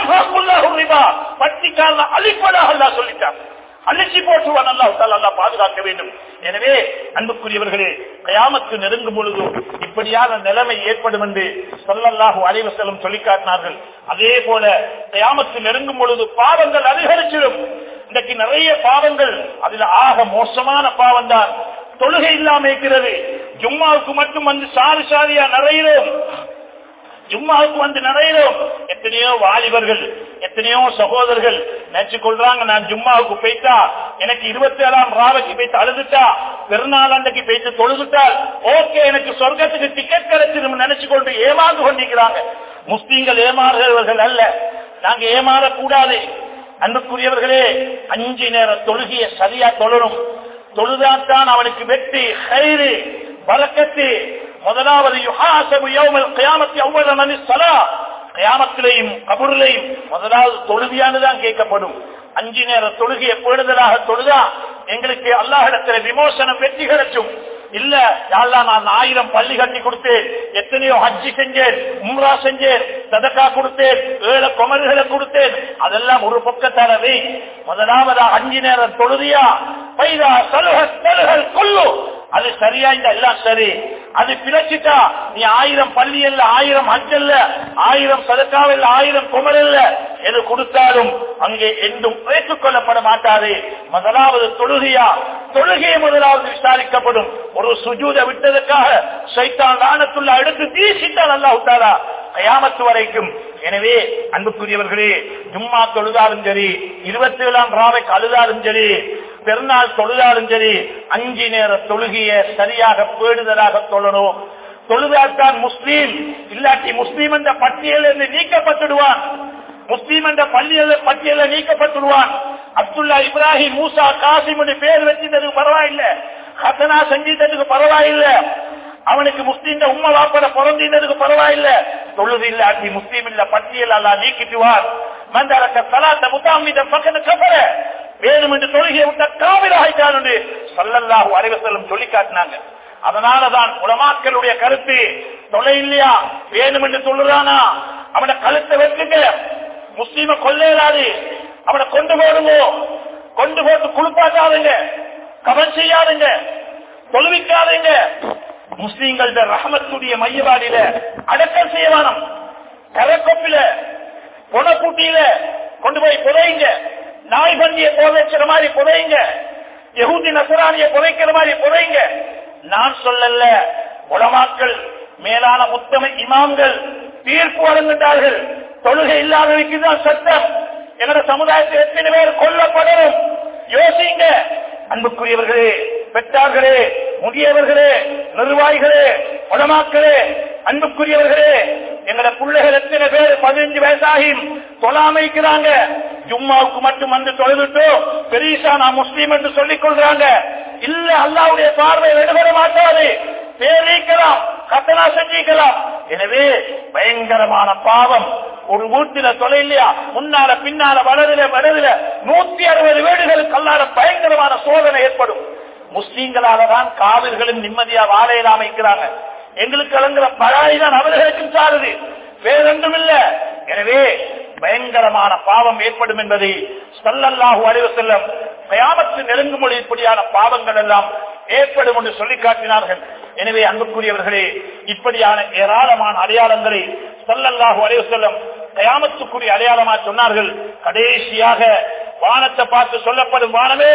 பட்டிக்கால அழிப்பதாக அல்லா சொல்லிட்டான் அழிச்சு போட்டுவான் அல்லாஹ் அல்லா பாதுகாக்க வேண்டும் எனவே அன்புக்குரியவர்களே கயாமத்து நெருங்கும் பொழுது இப்படியான நிலைமை ஏற்படும் என்று சொல்லல்லாஹு அலைவசலம் சொல்லி காட்டினார்கள் அதே போல கயாமத்து நெருங்கும் பொழுது பாவங்கள் அதிகரிச்சிடும் இன்றைக்கு நிறைய பாவங்கள் அதுல ஆக மோசமான பாவம் தான் தொழுகை இல்லாம இருக்கிறது ஜும்மாவுக்கு மட்டும் வந்து சாரி சாரியா நிறையிறோம் ஜும்மாவுக்கு வந்து நிறையிறோம் எத்தனையோ வாலிபர்கள் எத்தனையோ சகோதரர்கள் நினைச்சு கொள்றாங்க நான் ஜும்மாவுக்கு போயிட்டா எனக்கு இருபத்தி ஏழாம் ராவைக்கு போயிட்டு அழுதுட்டா பெருநாள் அன்றைக்கு போயிட்டு தொழுதுட்டால் ஓகே எனக்கு சொர்க்கத்துக்கு டிக்கெட் கிடைச்சிடும் நினைச்சு கொண்டு ஏமாந்து கொண்டிருக்கிறாங்க முஸ்லீம்கள் ஏமாறுகிறவர்கள் அல்ல நாங்க ஏமாறக்கூடாது அன்புக்குரியவர்களே அஞ்சு நேர தொழுகையை சரியா தொழணும் தொழுதாத்தான் அவனுக்கு வெற்றி கயிறு வழக்கத்து முதலாவது யுஹாசபு யௌமல் கியாமத்தி அவ்வளவு மணி சலா கியாமத்திலையும் கபூரிலையும் முதலாவது தொழுதியானதான் கேட்கப்படும் அஞ்சு நேர தொழுகையை பேடுதலாக தொழுதா எங்களுக்கு அல்லாஹிடத்துல விமோசனம் வெற்றி கிடைச்சும் இல்ல யாழ்லா நான் ஆயிரம் பள்ளி கட்டி கொடுத்தேன் எத்தனையோ ஹஜ்ஜி செஞ்சேன் உம்ரா செஞ்சேன் சதக்கா கொடுத்தேன் ஏழு குமர்களை கொடுத்தேன் அதெல்லாம் ஒரு பக்கத்தாலவே முதலாவதா அஞ்சு நேரம் தொழுதியா பைதா சலுக சலுகல் கொல்லு அது சரியா இந்த எல்லாம் சரி அது பிழைச்சிட்டா நீ ஆயிரம் பள்ளி அல்ல ஆயிரம் அஞ்சல்ல ஆயிரம் சதக்காவில் ஆயிரம் குமரல்ல எது கொடுத்தாலும் அங்கே என்றும் ஏற்றுக்கொள்ளப்பட மாட்டாது முதலாவது தொழுகையா தொழுகையை முதலாவது விசாரிக்கப்படும் ஒரு சுஜூத விட்டதற்காக சைத்தான் தானத்துள்ள எடுத்து வீசிட்டால் அல்லாஹ் விட்டாரா கயாமத்து வரைக்கும் எனவே அன்புக்குரியவர்களே ஜும்மா தொழுதாலும் சரி இருபத்தி ஏழாம் ராவைக்கு அழுதாலும் சரி பெருநாள் தொழுதாலும் சரி அஞ்சு நேர தொழுகைய சரியாக பேடுதலாக தொழணும் தொழுதால்தான் முஸ்லீம் இல்லாட்டி முஸ்லீம் என்ற பட்டியலில் இருந்து நீக்கப்பட்டுடுவான் முஸ்லீம் என்ற பள்ளியில பட்டியல நீக்கப்பட்டுடுவான் அப்துல்லா இப்ராஹிம் மூசா காசிம் பேர் வச்சிருந்ததுக்கு பரவாயில்லை ஹசனா செஞ்சிட்டதுக்கு பரவாயில்லை அவனுக்கு முஸ்லீம் உண்மை வாப்பட பிறந்தினதுக்கு பரவாயில்ல தொழுது இல்லாட்டி முஸ்லீம் இல்ல பட்டியல் அல்லா நீக்கிட்டுவார் மந்தரக்க சலாத்த முத்தாமித பக்கத்து கப்பல வேணும் என்று தொழுகையை விட்ட காவிராயிட்டான் என்று சல்லல்லாஹு அலைவசல்லம் சொல்லி காட்டினாங்க அதனாலதான் உலமாக்களுடைய கருத்து தொலை இல்லையா வேணும் என்று சொல்லுறானா அவனை கழுத்தை வெட்டுங்க முஸ்லீம கொள்ளையிடாது அவனை கொண்டு போடுங்க கொண்டு போட்டு குளிப்பாட்டாதுங்க கவன் செய்யாதுங்க தொழுவிக்காதுங்க முஸ்லீம்கள ரஹமத்துடைய மையவாடியில அடக்கம் செய்ய வேணும் கரக்கொப்பில பொணப்பூட்டியில கொண்டு போய் புதையுங்க நாய் பந்திய புதைக்கிற மாதிரி புதையுங்க யகுதி நசராணிய புதைக்கிற மாதிரி புதையுங்க நான் சொல்லல உலமாக்கள் மேலான உத்தம இமாம்கள் தீர்ப்பு வழங்குகிறார்கள் தொழுகை இல்லாதவைக்கு தான் சட்டம் எங்களோட சமுதாயத்தில் எத்தனை பேர் கொல்லப்படணும் யோசிங்க அன்புக்குரியவர்களே பெற்றார்களே முதியவர்களே நிர்வாகிகளே உடமாக்களே அன்புக்குரியவர்களே எங்கட பிள்ளைகள் எத்தனை பேர் பதினஞ்சு வயசாகி தொழாமைக்கிறாங்க ஜும்மாவுக்கு மட்டும் வந்து தொழுதுட்டு பெரியசா நான் முஸ்லீம் என்று சொல்லிக் கொள்றாங்க இல்ல அல்லாவுடைய பார்வை எடுபட மாட்டாது பேரிக்கலாம் கத்தனா செஞ்சிக்கலாம் எனவே பயங்கரமான பாவம் ஒரு வீட்டில தொலை இல்லையா முன்னால பின்னால வலதுல வலதுல நூத்தி அறுபது வீடுகளுக்கு அல்லாத பயங்கரமான சோதனை ஏற்படும் முஸ்லீம்களால தான் காவிர்களும் நிம்மதியா வாழ இல்லாம இருக்கிறாங்க எங்களுக்கு வழங்குற பழாய் தான் அவர்களுக்கும் சாருது வேறொன்றும் இல்ல எனவே பயங்கரமான பாவம் ஏற்படும் என்பதை சல்லல்லாஹு அலைவு செல்லம் கயாமத்து நெருங்கும் மொழி இப்படியான பாவங்கள் எல்லாம் ஏற்படும் என்று சொல்லி காட்டினார்கள் எனவே அன்புக்குரியவர்களே இப்படியான ஏராளமான அடையாளங்களை சல்லல்லாஹு அலைவு செல்லம் கயாமத்துக்குரிய அடையாளமா சொன்னார்கள் கடைசியாக வானத்தை பார்த்து சொல்லப்படும் வானமே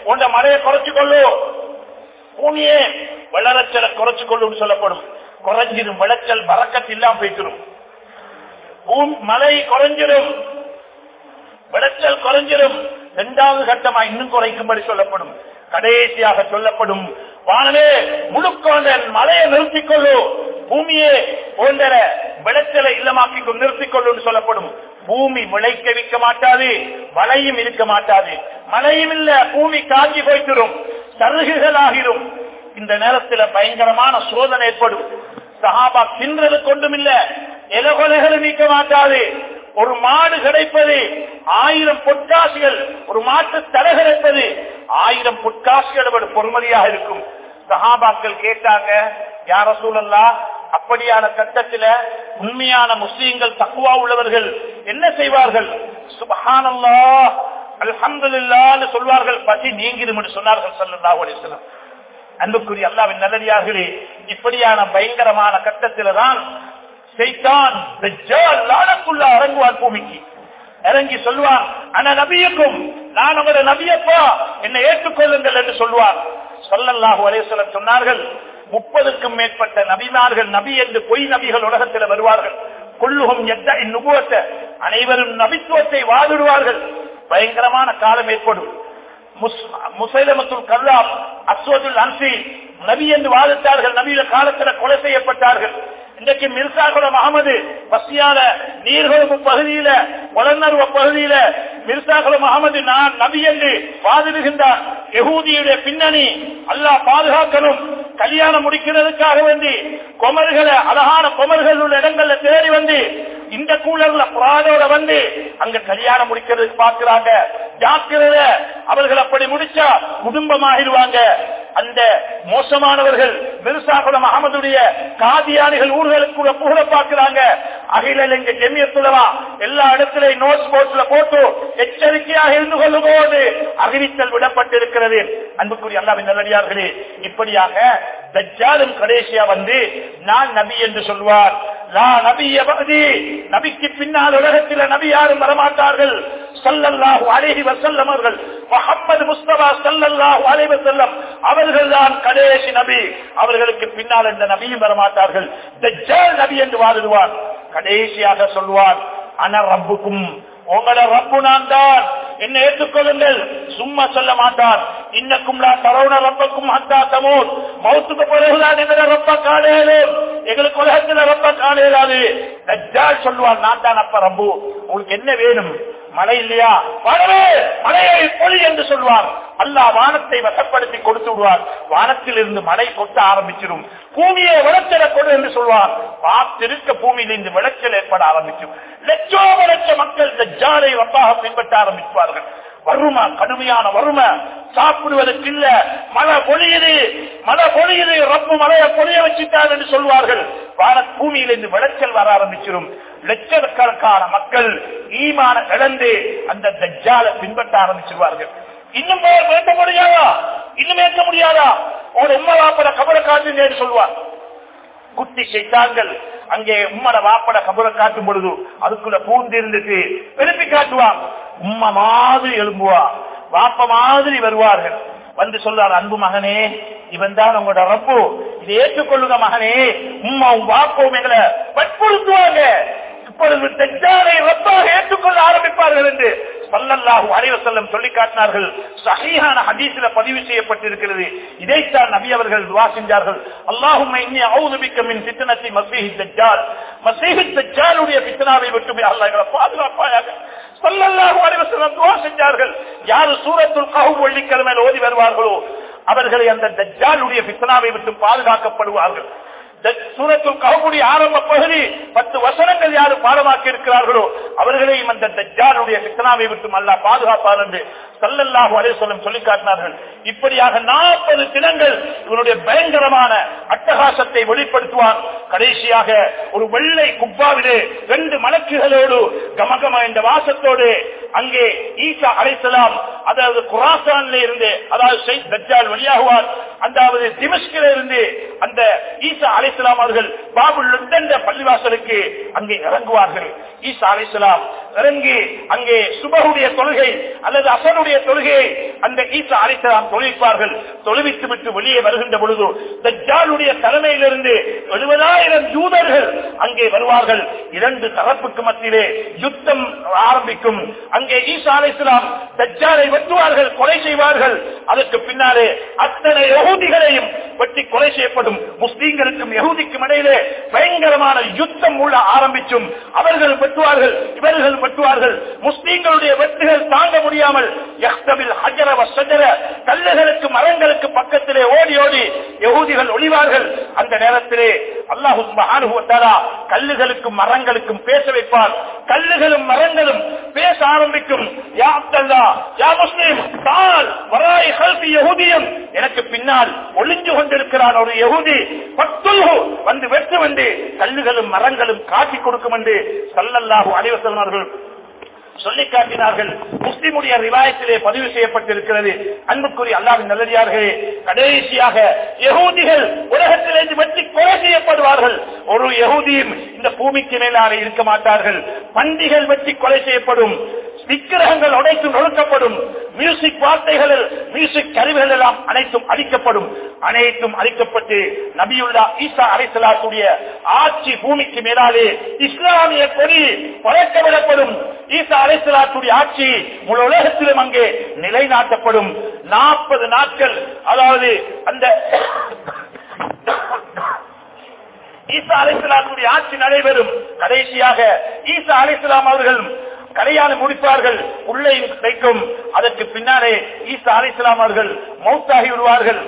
உண்ட மழையை குறைச்சு கொள்ளு பூமியே வளரச்சலை குறைச்சு கொள்ளுன்னு சொல்லப்படும் குறைஞ்சிடும் விளைச்சல் வரக்கத்து இல்லாம போய்த்திரும் பூமி மழை குறைஞ்சிடும் விளைச்சல் குறைஞ்சிடும் இரண்டாவது கட்டமா இன்னும் குறைக்கும்படி சொல்லப்படும் கடைசியாக சொல்லப்படும் வானவே முழுக்கொண்ட மழையை நிறுத்திக் கொள்ளு பூமியே போன்ற விளைச்சலை இல்லமாக்கி கொண்டு நிறுத்திக் கொள்ளும் சொல்லப்படும் பூமி விளைக்க வைக்க மாட்டாது மழையும் இருக்க மாட்டாது மழையும் இல்ல பூமி காஞ்சி போய்த்திரும் சருகுகளாகிரும் இந்த நேரத்தில் பயங்கரமான சோதனை ஏற்படும் சஹாபா தின்றது கொண்டும் இல்ல இலகொலைகளை நீக்க மாட்டாது ஒரு மாடு கிடைப்பது ஆயிரம் பொற்காசுகள் ஒரு மாட்டு தலை கிடைப்பது ஆயிரம் பொற்காசுகள் விட பொறுமதியாக இருக்கும் சஹாபாக்கள் கேட்டாங்க யார சூழல்லா அப்படியான கட்டத்தில் உண்மையான முஸ்லீம்கள் தக்குவா உள்ளவர்கள் என்ன செய்வார்கள் சுபஹானல்லா அல்ஹம்துலில்லான்னு சொல்வார்கள் பசி நீங்கிடும் என்று சொன்னார்கள் ஸல்லல்லாஹு அலைஹி வஸல்லம் அன்புக்குரிய அல்லாவின் நல்லடியார்களே இப்படியான பயங்கரமான கட்டத்தில தான் செய்தான் லானக்குள்ள இறங்குவான் பூமிக்கு இறங்கி சொல்வான் ஆனா நபியுக்கும் நான் அவர நபியப்பா என்னை ஏற்றுக்கொள்ளுங்கள் என்று சொல்வார் சொல்லல்லாஹு அலேஸ்வரர் சொன்னார்கள் முப்பதுக்கும் மேற்பட்ட நபிமார்கள் நபி என்று பொய் நபிகள் உலகத்தில் வருவார்கள் கொள்ளுகும் எத்த இந்நுபுவத்தை அனைவரும் நபித்துவத்தை வாதிடுவார்கள் பயங்கரமான காலம் ஏற்படும் முசைலமத்துல் கல்லாம் அஸ்வதுல் அன்சி நபி என்று வாதிட்டார்கள் நபியில காலத்தில் கொலை செய்யப்பட்டார்கள் இன்றைக்கு மிர்சாகுலம் அகமது பசியால நீர்கொழுப்பு பகுதியில வளர்நர்வ பகுதியில மிர்சாகுலம் அகமது நான் நபி என்று வாதிடுகின்றார் யகூதியுடைய பின்னணி அல்லாஹ் பாதுகாக்கணும் கல்யாணம் முடிக்கிறதுக்காக வேண்டி கொமர்களை அழகான கொமர்கள் உள்ள இடங்கள்ல தேடி வந்து இந்த கூலர்ல புறாதோட வந்து அங்க கல்யாணம் முடிக்கிறதுக்கு பாக்குறாங்க ஜாக்கிரத அவர்கள் அப்படி முடிச்சா குடும்பமாகிடுவாங்க அந்த மோசமானவர்கள் மிர்சாகுலம் அகமதுடைய காதியானிகள் ஊர்களுக்கு புகழ பார்க்கிறாங்க அகில இலங்கை ஜெமியத்துலவா எல்லா இடத்திலையும் நோட்ஸ் போர்ட்ஸ்ல போட்டு எச்சரிக்கையாக இருந்து கொள்ளும்போது அறிவித்தல் விடப்பட்டிருக்கிறது அன்புக்குரிய அல்லாவின் நல்லடியார்களே இப்படியாக தஜ்ஜாலும் கடைசியா வந்து நான் நபி என்று சொல்வார் லா நபி எபதி நபிக்கு பின்னால் உலகத்தில் நபி யாரும் வரமாட்டார்கள் சல்லல்லாஹு அலைஹி வஸல்லம் அவர்கள் முஹம்மது முஸ்தபா சல்லல்லாஹு அலைஹி வஸல்லம் அவர்கள் தான் கடைசி நபி அவர்களுக்கு பின்னால் இந்த நபியும் வரமாட்டார்கள் தஜ்ஜால் நபி என்று வாதிடுவார் கடைசியாக சொல்வார் அன ரப்புக்கும் உங்கள ரப்பு நான் தான் என்ன ஏற்றுக்கொள்ளுங்கள் சும்மா சொல்ல மாட்டான் இன்னக்கும் தரவுன ரப்பக்கும் ஹத்தா தமூர் மௌத்துக்கு பிறகுதான் எங்களை ரப்ப காலையிலும் எங்களுக்கு உலகத்துல ரப்ப காலையிலாது தஜ்ஜால் சொல்லுவார் நான் தான் அப்ப ரப்பு உங்களுக்கு என்ன வேணும் மழை இல்லையா மழை மழையை பொழி என்று சொல்வார் அல்லாஹ் வானத்தை வசப்படுத்தி கொடுத்து விடுவார் வானத்தில் இருந்து மழை கொட்ட ஆரம்பிச்சிடும் பூமியை விளைச்சலை கொடு என்று சொல்வார் பார்த்திருக்க பூமியில் இருந்து விளைச்சல் ஏற்பட ஆரம்பிக்கும் லட்சோ லட்ச மக்கள் தஜ்ஜாலை ரப்பாக பின்பற்ற ஆரம்பிப்பார்கள் வறுமை கடுமையான வறுமை சாப்பிடுவதற்கு இல்ல மழை பொழியுது மழை பொழியுது ரப்பு மழையை பொழிய வச்சுட்டார் என்று சொல்வார்கள் வார பூமியில் இருந்து விளைச்சல் வர ஆரம்பிச்சிடும் லட்சக்கணக்கான மக்கள் ஈமான இழந்து அந்த தஜ்ஜாலை பின்பற்ற ஆரம்பிச்சிருவார்கள் இன்னும் போர் வேண்ட முடியாதா இன்னும் ஏற்க முடியாதா ஒரு உண்மை வாப்பட கபரை காட்டுங்க சொல்வார் குட்டி செய்தாங்கள் அங்கே உம்மட வாப்பட கபரை காட்டும் பொழுது அதுக்குள்ள பூந்து இருந்துட்டு எழுப்பி காட்டுவான் உம்மா மாதிரி எழும்புவா வாப்ப மாதிரி வருவார்கள் வந்து சொல்றார் அன்பு மகனே இவன் தான் உங்களோட ரப்பு இதை ஏற்றுக்கொள்ளுங்க மகனே உம்மாவும் வாப்பவும் எங்களை வற்புறுத்துவாங்க இப்பொழுது தெஜாலை ரப்பாக ஏற்றுக்கொள்ள ஆரம்பிப்பார்கள் என்று சல்லல்லாஹு அலைவ செல்லம் சொல்லி காட்டினார்கள் சஹீஹான ஹதீஸில் பதிவு செய்யப்பட்டிருக்கிறது இதைத்தான் நபி அவர்கள் துவா செஞ்சார்கள் அல்லாஹும் இன்னி அவுதுபிக்க மின் பித்தனத்தை மசீஹி தஜ்ஜால் மசீஹி தஜ்ஜாலுடைய பித்தனாவை விட்டு அல்லாஹ் எங்களை பாதுகாப்பாயாக சல்லல்லாஹு அலைவ செல்லம் துவா செஞ்சார்கள் யாரு சூரத்துல் கஹு வெள்ளிக்கிழமையில் ஓதி வருவார்களோ அவர்களை அந்த தஜ்ஜாலுடைய பித்தனாவை விட்டு பாதுகாக்கப்படுவார்கள் சூரத்துல் கஹுடைய ஆரம்ப பகுதி பத்து வசனங்கள் யாரு பாடமாக்கி இருக்கிறார்களோ அவர்களையும் அந்த தஜ்ஜாலுடைய பித்தனாவை விட்டு அல்லாஹ் பாதுகாப்பார் என்று சல்லல்லாஹு அலைஹி சொல்லி காட்டினார்கள் இப்படியாக நாற்பது தினங்கள் இவனுடைய பயங்கரமான அட்டகாசத்தை வெளிப்படுத்துவார் கடைசியாக ஒரு வெள்ளை குப்பாவிலே ரெண்டு மலக்குகளோடு கமகம இந்த வாசத்தோடு அங்கே ஈசா அலைசலாம் அதாவது குராசான்ல இருந்து அதாவது தஜ்ஜால் வெளியாகுவார் அதாவது திமஸ்கில இருந்து அந்த ஈசா அலைசலாம் அவர்கள் பாபுல் என்ற பள்ளிவாசலுக்கு அங்கே இறங்குவார்கள் ஈசா அலைசலாம் இறங்கி அங்கே சுபகுடைய தொழுகை அல்லது அசனுடைய தொழுகையை அந்த ஈசா அலைசலாம் தொழுவிப்பார்கள் தொழுவித்து விட்டு வெளியே வருகின்ற பொழுது தஜ்ஜாலுடைய தலைமையிலிருந்து எழுபதாயிரம் யூதர்கள் அங்கே வருவார்கள் இரண்டு தரப்புக்கு மத்தியிலே யுத்தம் ஆரம்பிக்கும் அங்கே ஈசா அலைசலாம் தஜ்ஜாலை வெட்டுவார்கள் கொலை செய்வார்கள் அதற்கு பின்னாலே அத்தனை யகூதிகளையும் வெட்டி கொலை செய்யப்படும் முஸ்லீம்களுக்கும் யகூதிக்கும் இடையிலே பயங்கரமான யுத்தம் உள்ள ஆரம்பிச்சும் அவர்கள் வெட்டுவார்கள் இவர்கள் வெட்டுவார்கள் முஸ்லீம்களுடைய வெட்டுகள் தாங்க முடியாமல் யஹ்தபில் ஹஜர வசஜர கல்லுகளுக்கு மரங்களுக்கு பக்கத்திலே ஓடி ஓடி யகூதிகள் ஒளிவார்கள் அந்த நேரத்திலே அல்லாஹு சுப்ஹானஹு வ தஆலா கல்லுகளுக்கும் மரங்களுக்கும் பேச வைப்பார் கல்லுகளும் மரங்களும் பேச ஆரம்பிக்கும் யா அப்தல்லா யா முஸ்லிம் தால் வராய் ஹல்பி யஹூதியம் எனக்கு பின்னால் ஒளிஞ்சு கொண்டிருக்கிறான் ஒரு யஹூதி பத்துல்ஹு வந்து வெட்டு வந்து கல்லுகளும் மரங்களும் காட்டி கொடுக்கும் என்று சல்லல்லாஹு அலைஹி வஸல்லம் அவர்கள் சொல்லி காட்டினார்கள் முஸ்லிமுடைய ரிவாயத்திலே பதிவு செய்யப்பட்டிருக்கிறது அன்புக்குரிய அல்லாவின் நல்லடியார்களே கடைசியாக யகூதிகள் உலகத்திலிருந்து வெற்றி கொலை செய்யப்படுவார்கள் ஒரு யகூதியும் இந்த பூமிக்கு மேலாலே இருக்க மாட்டார்கள் பண்டிகள் வெற்றி கொலை செய்யப்படும் விக்கிரகங்கள் அனைத்தும் நொறுக்கப்படும் மியூசிக் வார்த்தைகள் மியூசிக் கருவிகள் எல்லாம் அனைத்தும் அழிக்கப்படும் அனைத்தும் அழிக்கப்பட்டு நபியுல்லா ஈசா அலைசலாத்துடைய ஆட்சி பூமிக்கு மேலாலே இஸ்லாமிய கொடி பழக்க விடப்படும் ஈசா அலைசலாத்துடைய ஆட்சி முழு உலகத்திலும் அங்கே நிலைநாட்டப்படும் நாற்பது நாட்கள் அதாவது அந்த ஈசா அலைசலாத்துடைய ஆட்சி நடைபெறும் கடைசியாக ஈசா அலைசலாம் அவர்கள் கல்யாணம் முடிப்பார்கள் உள்ளே வைக்கும் அதற்கு பின்னாலே ஈசா அலிஸ்லாம் அவர்கள் மௌத்தாகி விடுவார்கள்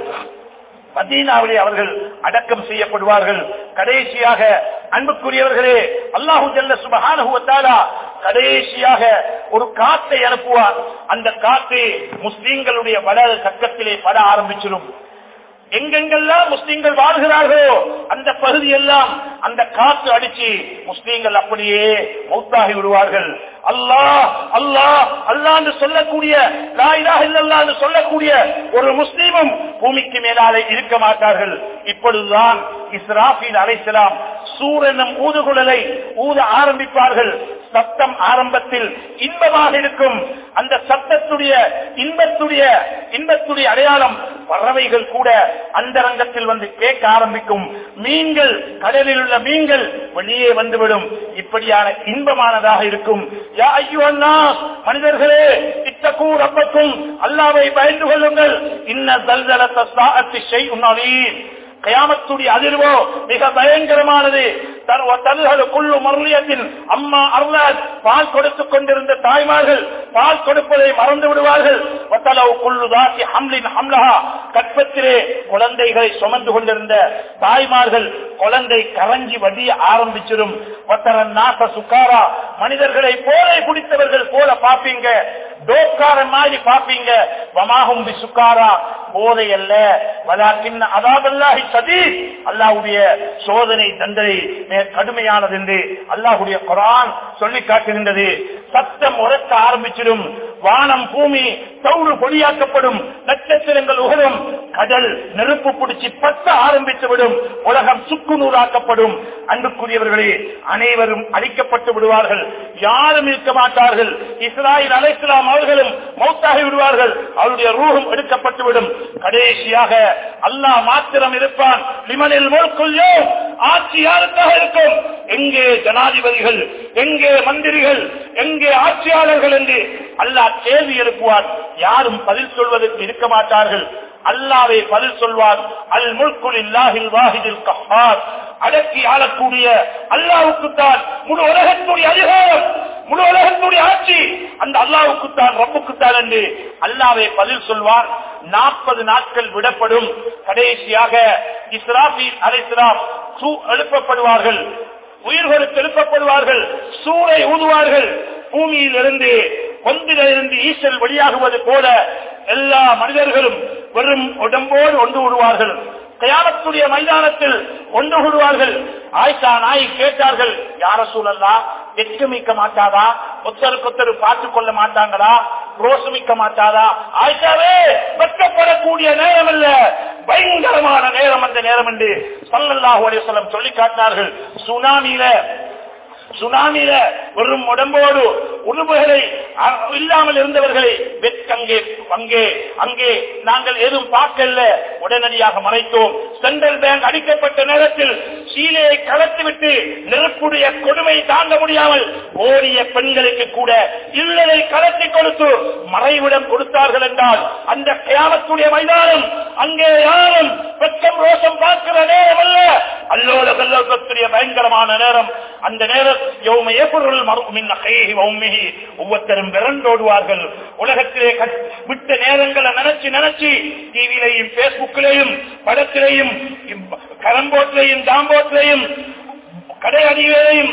மதீனாவிலே அவர்கள் அடக்கம் செய்யப்படுவார்கள் கடைசியாக அன்புக்குரியவர்களே அல்லாஹு ஜல்ல சுபஹானுவத்தாலா கடைசியாக ஒரு காத்தை அனுப்புவார் அந்த காத்து முஸ்லீம்களுடைய வட கக்கத்திலே பட ஆரம்பிச்சிடும் எங்கெங்கெல்லாம் முஸ்லீம்கள் வாழ்கிறார்களோ அந்த பகுதி எல்லாம் அந்த காற்று அடிச்சு முஸ்லீம்கள் அப்படியே மௌத்தாகி விடுவார்கள் அல்லாஹ் அல்லாஹ் அல்லா என்று சொல்லக்கூடிய லாயிலாக இல்லல்லா என்று சொல்லக்கூடிய ஒரு முஸ்லீமும் பூமிக்கு மேலாலே இருக்க மாட்டார்கள் இப்பொழுதுதான் இஸ்ராஃபில் அலைசலாம் சூரனும் ஊதுகுழலை ஊத ஆரம்பிப்பார்கள் சத்தம் ஆரம்பத்தில் இன்பமாக இருக்கும் அந்த சத்தத்துடைய இன்பத்துடைய இன்பத்துடைய அடையாளம் பறவைகள் கூட அந்த ரங்கத்தில் வந்து கேட்க ஆரம்பிக்கும் மீன்கள் கடலில் உள்ள மீன்கள் வெளியே வந்துவிடும் இப்படியான இன்பமானதாக இருக்கும் யா ஐயுவன்னாஸ், மனிதர்களே இத்தக்கூ ரப்பக்கும் அல்லாவை பயந்து கொள்ளுங்கள் இன்ன தல்தலத்த சாஅத்தி ஷைஉன் அலீம் கயாமத்துடைய அதிர்வோ மிக பயங்கரமானது தருகல் குள்ளு மருளியத்தின் அம்மா அருளாத் பால் கொடுத்துக் கொண்டிருந்த தாய்மார்கள் பால் கொடுப்பதை மறந்து விடுவார்கள் ஒத்தளவு குள்ளு தாசி ஹம்லின் ஹம்லஹா கற்பத்திலே குழந்தைகளை சுமந்து கொண்டிருந்த தாய்மார்கள் குழந்தை கரஞ்சி வடிய ஆரம்பிச்சிடும் ஒத்தரன் நாச சுக்காரா மனிதர்களை போலை குடித்தவர்கள் போல பாப்பீங்க டோக்காரன் மாதிரி பாப்பீங்க வமாகும் பி சுக்காரா போதை அல்ல வலாக்கின் அதாபல்லாஹி சதி அல்லாஹ்வுடைய சோதனை தண்டனை மிக கடுமையானது என்று அல்லாஹ்வுடைய குரான் சொல்லி காட்டுகின்றது சத்தம் உரத்த ஆரம்பிச்சிடும் வானம் பூமி தௌடு பொடியாக்கப்படும் நட்சத்திரங்கள் உகரும் கடல் நெருப்பு பிடிச்சி பத்த ஆரம்பித்து விடும் உலகம் சுக்கு நூறாக்கப்படும் அன்புக்குரியவர்களே அனைவரும் அழிக்கப்பட்டு விடுவார்கள் யாரும் இருக்க மாட்டார்கள் இஸ்ராயில் அலைசலாம் அவர்களும் மௌத்தாகி விடுவார்கள் அவருடைய ரூகம் எடுக்கப்பட்டுவிடும் கடைசியாக அல்லாஹ் மாத்திரம் இருப்பான் லிமனில் முழுக்குள்ளோ ஆட்சி யாருக்காக இருக்கும் எங்கே ஜனாதிபதிகள் எங்கே மந்திரிகள் எங்கே ஆட்சியாளர்கள் என்று அல்லாஹ் கேள்வி எழுப்புவார் யாரும் பதில் சொல்வதற்கு இருக்க மாட்டார்கள் அல்லாவே பதில் சொல்வார் அல் முல்குல் இல்லாஹில் வாஹிதில் கஹார் அடக்கி ஆளக்கூடிய அல்லாவுக்குத்தான் முழு உலகத்துடைய அதிகாரம் முழு உலகத்துடைய ஆட்சி அந்த அல்லாவுக்குத்தான் ரப்புக்குத்தான் என்று அல்லாவே பதில் சொல்வார் நாற்பது நாட்கள் விடப்படும் கடைசியாக இஸ்ராபி அலைஸ்லாம் எழுப்பப்படுவார்கள் உயிர்களுக்கு எழுப்பப்படுவார்கள் சூறை ஊதுவார்கள் பூமியிலிருந்து கொந்திலிருந்து ஈசல் வெளியாகுவது போல எல்லா மனிதர்களும் வெறும் உடம்போடு ஒன்று விடுவார்கள் கயாமத்துடைய மைதானத்தில் ஒன்று கூடுவார்கள் ஆயிஷா நாய் கேட்டார்கள் யார சூழல்லா எச்சுமிக்க மாட்டாதா ஒத்தருக்கு ஒத்தரு பார்த்துக் கொள்ள மாட்டாங்களா ரோசமிக்க மாட்டாதா ஆயிஷாவே வெட்கப்படக்கூடிய நேரம் அல்ல பயங்கரமான நேரம் அந்த நேரம் என்று சல்லல்லாஹு அலைஹி வஸல்லம் சொல்லி காட்டினார்கள் சுனாமியில சுனாமியில வெறும் உடம்போடு உணவுகளை அ- இல்லாமல் இருந்தவர்களை வெட்கங்கே அங்கே அங்கே நாங்கள் எதுவும் பார்க்கல உடனடியாக மறைத்தோம் சென்ட்ரல் பேங்க் அடிக்கப்பட்ட நேரத்தில் சீலையை கலத்திவிட்டு நெருப்புடைய கொடுமை தாங்க முடியாமல் ஓடிய பெண்களுக்கு கூட இல்லதை கலத்தி கொடுத்து மறைவிடம் கொடுத்தார்கள் என்றால் அந்த கியாமத்துடைய மைதானம் அங்கே யாரும் வெட்கம் ரோஷம் பார்க்கிற நேரம் அல்ல அல்லோல கல்லோகத்துடைய பயங்கரமான நேரம் அந்த நேரம் யௌம ஏப்ரல் மறுமின் அகைஹி வௌமிஹி ஒவ்வொருத்தரும் விரண்டோடுவார்கள் உலகத்திலே கட்- விட்ட நேரங்களை நினைச்சு நினைச்சு டிவிலையும் பேஸ்புக்கிலையும் படத்திலையும் கரம்போட்டிலையும் தாம்போட்டிலையும் கடை அடிகளையும்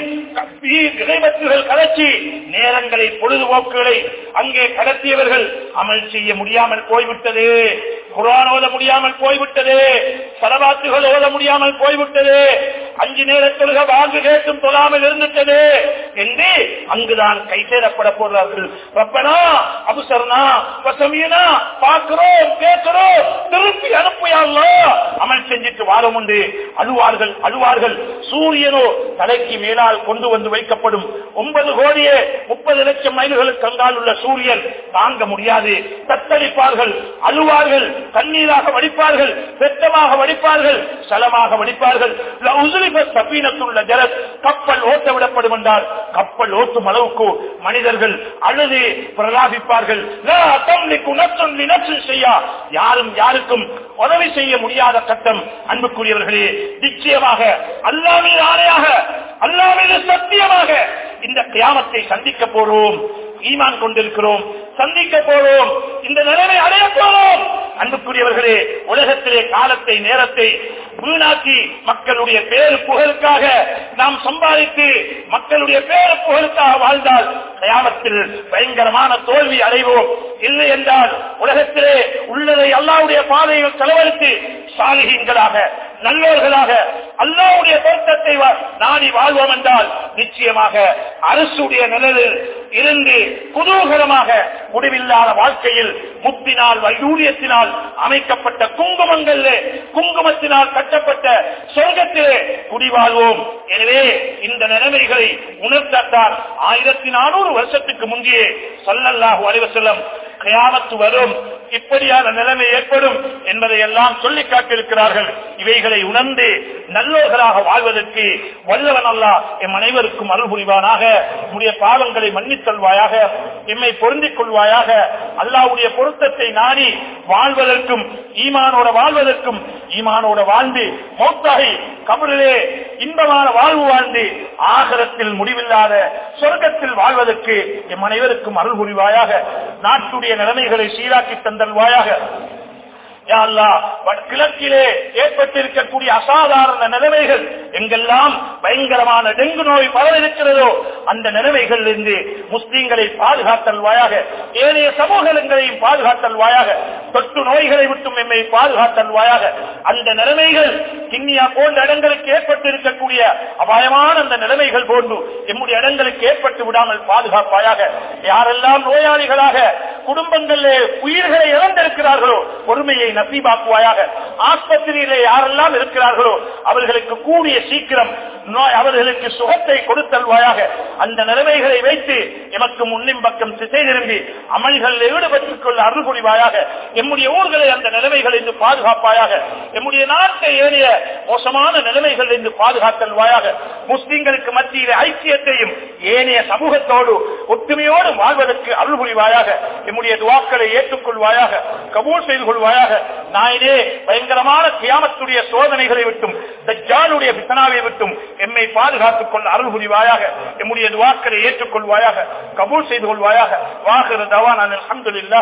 இறைபற்றுகள் கலச்சி நேரங்களை பொழுதுபோக்குகளை அங்கே கடத்தியவர்கள் அமல் செய்ய முடியாமல் போய்விட்டது குரான் ஓத முடியாமல் போய்விட்டது சலவாத்துகள் ஓத முடியாமல் போய்விட்டது அஞ்சு நேரத்தொழுக வாங்கு கேட்டும் தொழாமல் இருந்துட்டது என்று அங்குதான் கை சேரப்பட போகிறார்கள் ரப்பனா அபுசர்னா வசமியனா பார்க்கிறோம் கேட்கிறோம் திருப்பி அனுப்பியாங்களோ அமல் செஞ்சுட்டு வாரம் உண்டு அழுவார்கள் அழுவார்கள் சூரியனோ தலைக்கு மேலால் கொண்டு வந்து வைக்கப்படும் ஒன்பது கோடியே முப்பது லட்சம் மைல்களுக்கு அங்கால் உள்ள சூரியன் தாங்க முடியாது தத்தளிப்பார்கள் அழுவார்கள் தண்ணீராக வடிப்பார்கள் வெத்தமாக வடிப்பார்கள் சலமாக வடிப்பார்கள் சபீனத்துள்ள ஜலத் கப்பல் ஓட்ட விடப்படும் என்றால் கப்பல் ஓட்டும் அளவுக்கு மனிதர்கள் அழுது பிரலாபிப்பார்கள் லா தம்லிக்கு நஃப்சுன் லினஃப்சின் செய்யா யாரும் யாருக்கும் உதவி செய்ய முடியாத கட்டம் அன்புக்குரியவர்களே நிச்சயமாக அல்லாமல் ஆணையாக அல்லாமல் சத்தியமாக இந்த கியாமத்தை சந்திக்க போறோம் ஈமான் கொண்டிருக்கிறோம் சந்திக்க போறோம் இந்த நிலைமை அடைய போறோம் அன்புக்குரியவர்களே உலகத்திலே காலத்தை நேரத்தை வீணாக்கி மக்களுடைய பேரு புகழுக்காக நாம் சம்பாதித்து மக்களுடைய பேரு புகழுக்காக வாழ்ந்தால் கயாமத்தில் பயங்கரமான தோல்வி அடைவோம் இல்லை என்றால் உலகத்திலே உள்ளதை அல்லாவுடைய பாதையில் செலவழித்து சாலிகங்களாக நல்லோர்களாக அல்லாவுடைய பொருத்தத்தை வா- நாடி வாழ்வோம் என்றால் நிச்சயமாக அரசுடைய நிழலில் இருந்து குதூகலமாக முடிவில்லாத வாழ்க்கையில் முத்தினால் வைடூரியத்தினால் அமைக்கப்பட்ட குங்குமங்கள் குங்குமத்தினால் கட்டப்பட்ட சொர்க்கத்திலே குடிவாழ்வோம் எனவே இந்த நிலைமைகளை உணர்த்தத்தான் ஆயிரத்தி நானூறு வருஷத்துக்கு முந்தையே சொல்லல்லாஹு அலைவசல்லம் கயாமத்து வரும் இப்படியான நிலைமை ஏற்படும் என்பதை எல்லாம் சொல்லி காட்டியிருக்கிறார்கள் இவைகளை உணர்ந்து நல்லோர்களாக வாழ்வதற்கு வல்லவன் அல்லா எம் அனைவருக்கும் அருள் புரிவானாக உடைய பாவங்களை மன்னித்தல்வாயாக எம்மை பொருந்திக் கொள்வாயாக அல்லாவுடைய பொருத்தத்தை நாடி வாழ்வதற்கும் ஈமானோட வாழ்வதற்கும் ஈமானோட வாழ்ந்து மௌத்தாகி கபரிலே இன்பமான வாழ்வு வாழ்ந்து ஆகரத்தில் முடிவில்லாத சொர்க்கத்தில் வாழ்வதற்கு எம் அனைவருக்கும் அருள் புரிவாயாக நாட்டுடைய நிலைமைகளை சீராக்கி தந்தல்வாயாக யா அல்லாஹ், வட- கிழக்கிலே ஏற்பட்டிருக்கக்கூடிய அசாதாரண நிலைமைகள் எங்கெல்லாம் பயங்கரமான டெங்கு நோய் பரவிருக்கிறதோ அந்த நிலைமைகளில் இருந்து முஸ்லீம்களை பாதுகாத்தல் வாயாக ஏனைய சமூகங்களையும் பாதுகாத்தல் வாயாக தொற்று நோய்களை விட்டும் எம்மை பாதுகாத்தல் வாயாக அந்த நிலைமைகள் கிண்ணியா போன்ற இடங்களுக்கு ஏற்பட்டிருக்கக்கூடிய அபாயமான அந்த நிலைமைகள் போன்று எம்முடைய இடங்களுக்கு ஏற்பட்டு விடாமல் பாதுகாப்பாயாக யாரெல்லாம் நோயாளிகளாக குடும்பங்களிலே உயிர்களை இழந்திருக்கிறார்களோ பொறுமையை நசீபாக்குவாயாக ஆஸ்பத்திரியிலே யாரெல்லாம் இருக்கிறார்களோ அவர்களுக்கு கூடிய சீக்கிரம் நோய் அவர்களுக்கு சுகத்தை கொடுத்தல்வாயாக அந்த நிலைமைகளை வைத்து எமக்கு முன்னின் பக்கம் திசை திரும்பி அமல்களில் ஈடுபட்டுக் கொள்ள அருள் புரிவாயாக எம்முடைய ஊர்களை அந்த நிலைமைகள் இருந்து பாதுகாப்பாயாக எம்முடைய நாட்டை ஏறிய மோசமான நிலைமைகள் இருந்து பாதுகாத்தல்வாயாக முஸ்லிம்களுக்கு மத்தியில் ஐக்கியத்தையும் ஏனைய சமூகத்தோடு ஒற்றுமையோடு வாழ்வதற்கு அருள் புரிவாயாக எம்முடைய துவாக்களை ஏற்றுக்கொள்வாயாக கபூல் செய்து கொள்வாயாக நாயனே பயங்கரமான கியாமத்துடைய சோதனைகளை விட்டும் தஜ்ஜாலுடைய பித்தனாவை விட்டும் எம்மை பாதுகாத்துக் கொள்ள அருள் புரிவாயாக எம்முடைய துவாக்களை ஏற்றுக்கொள்வாயாக கபூல் செய்து கொள்வாயாக வாகிற தவான் அல்ஹம்துலில்லாஹ்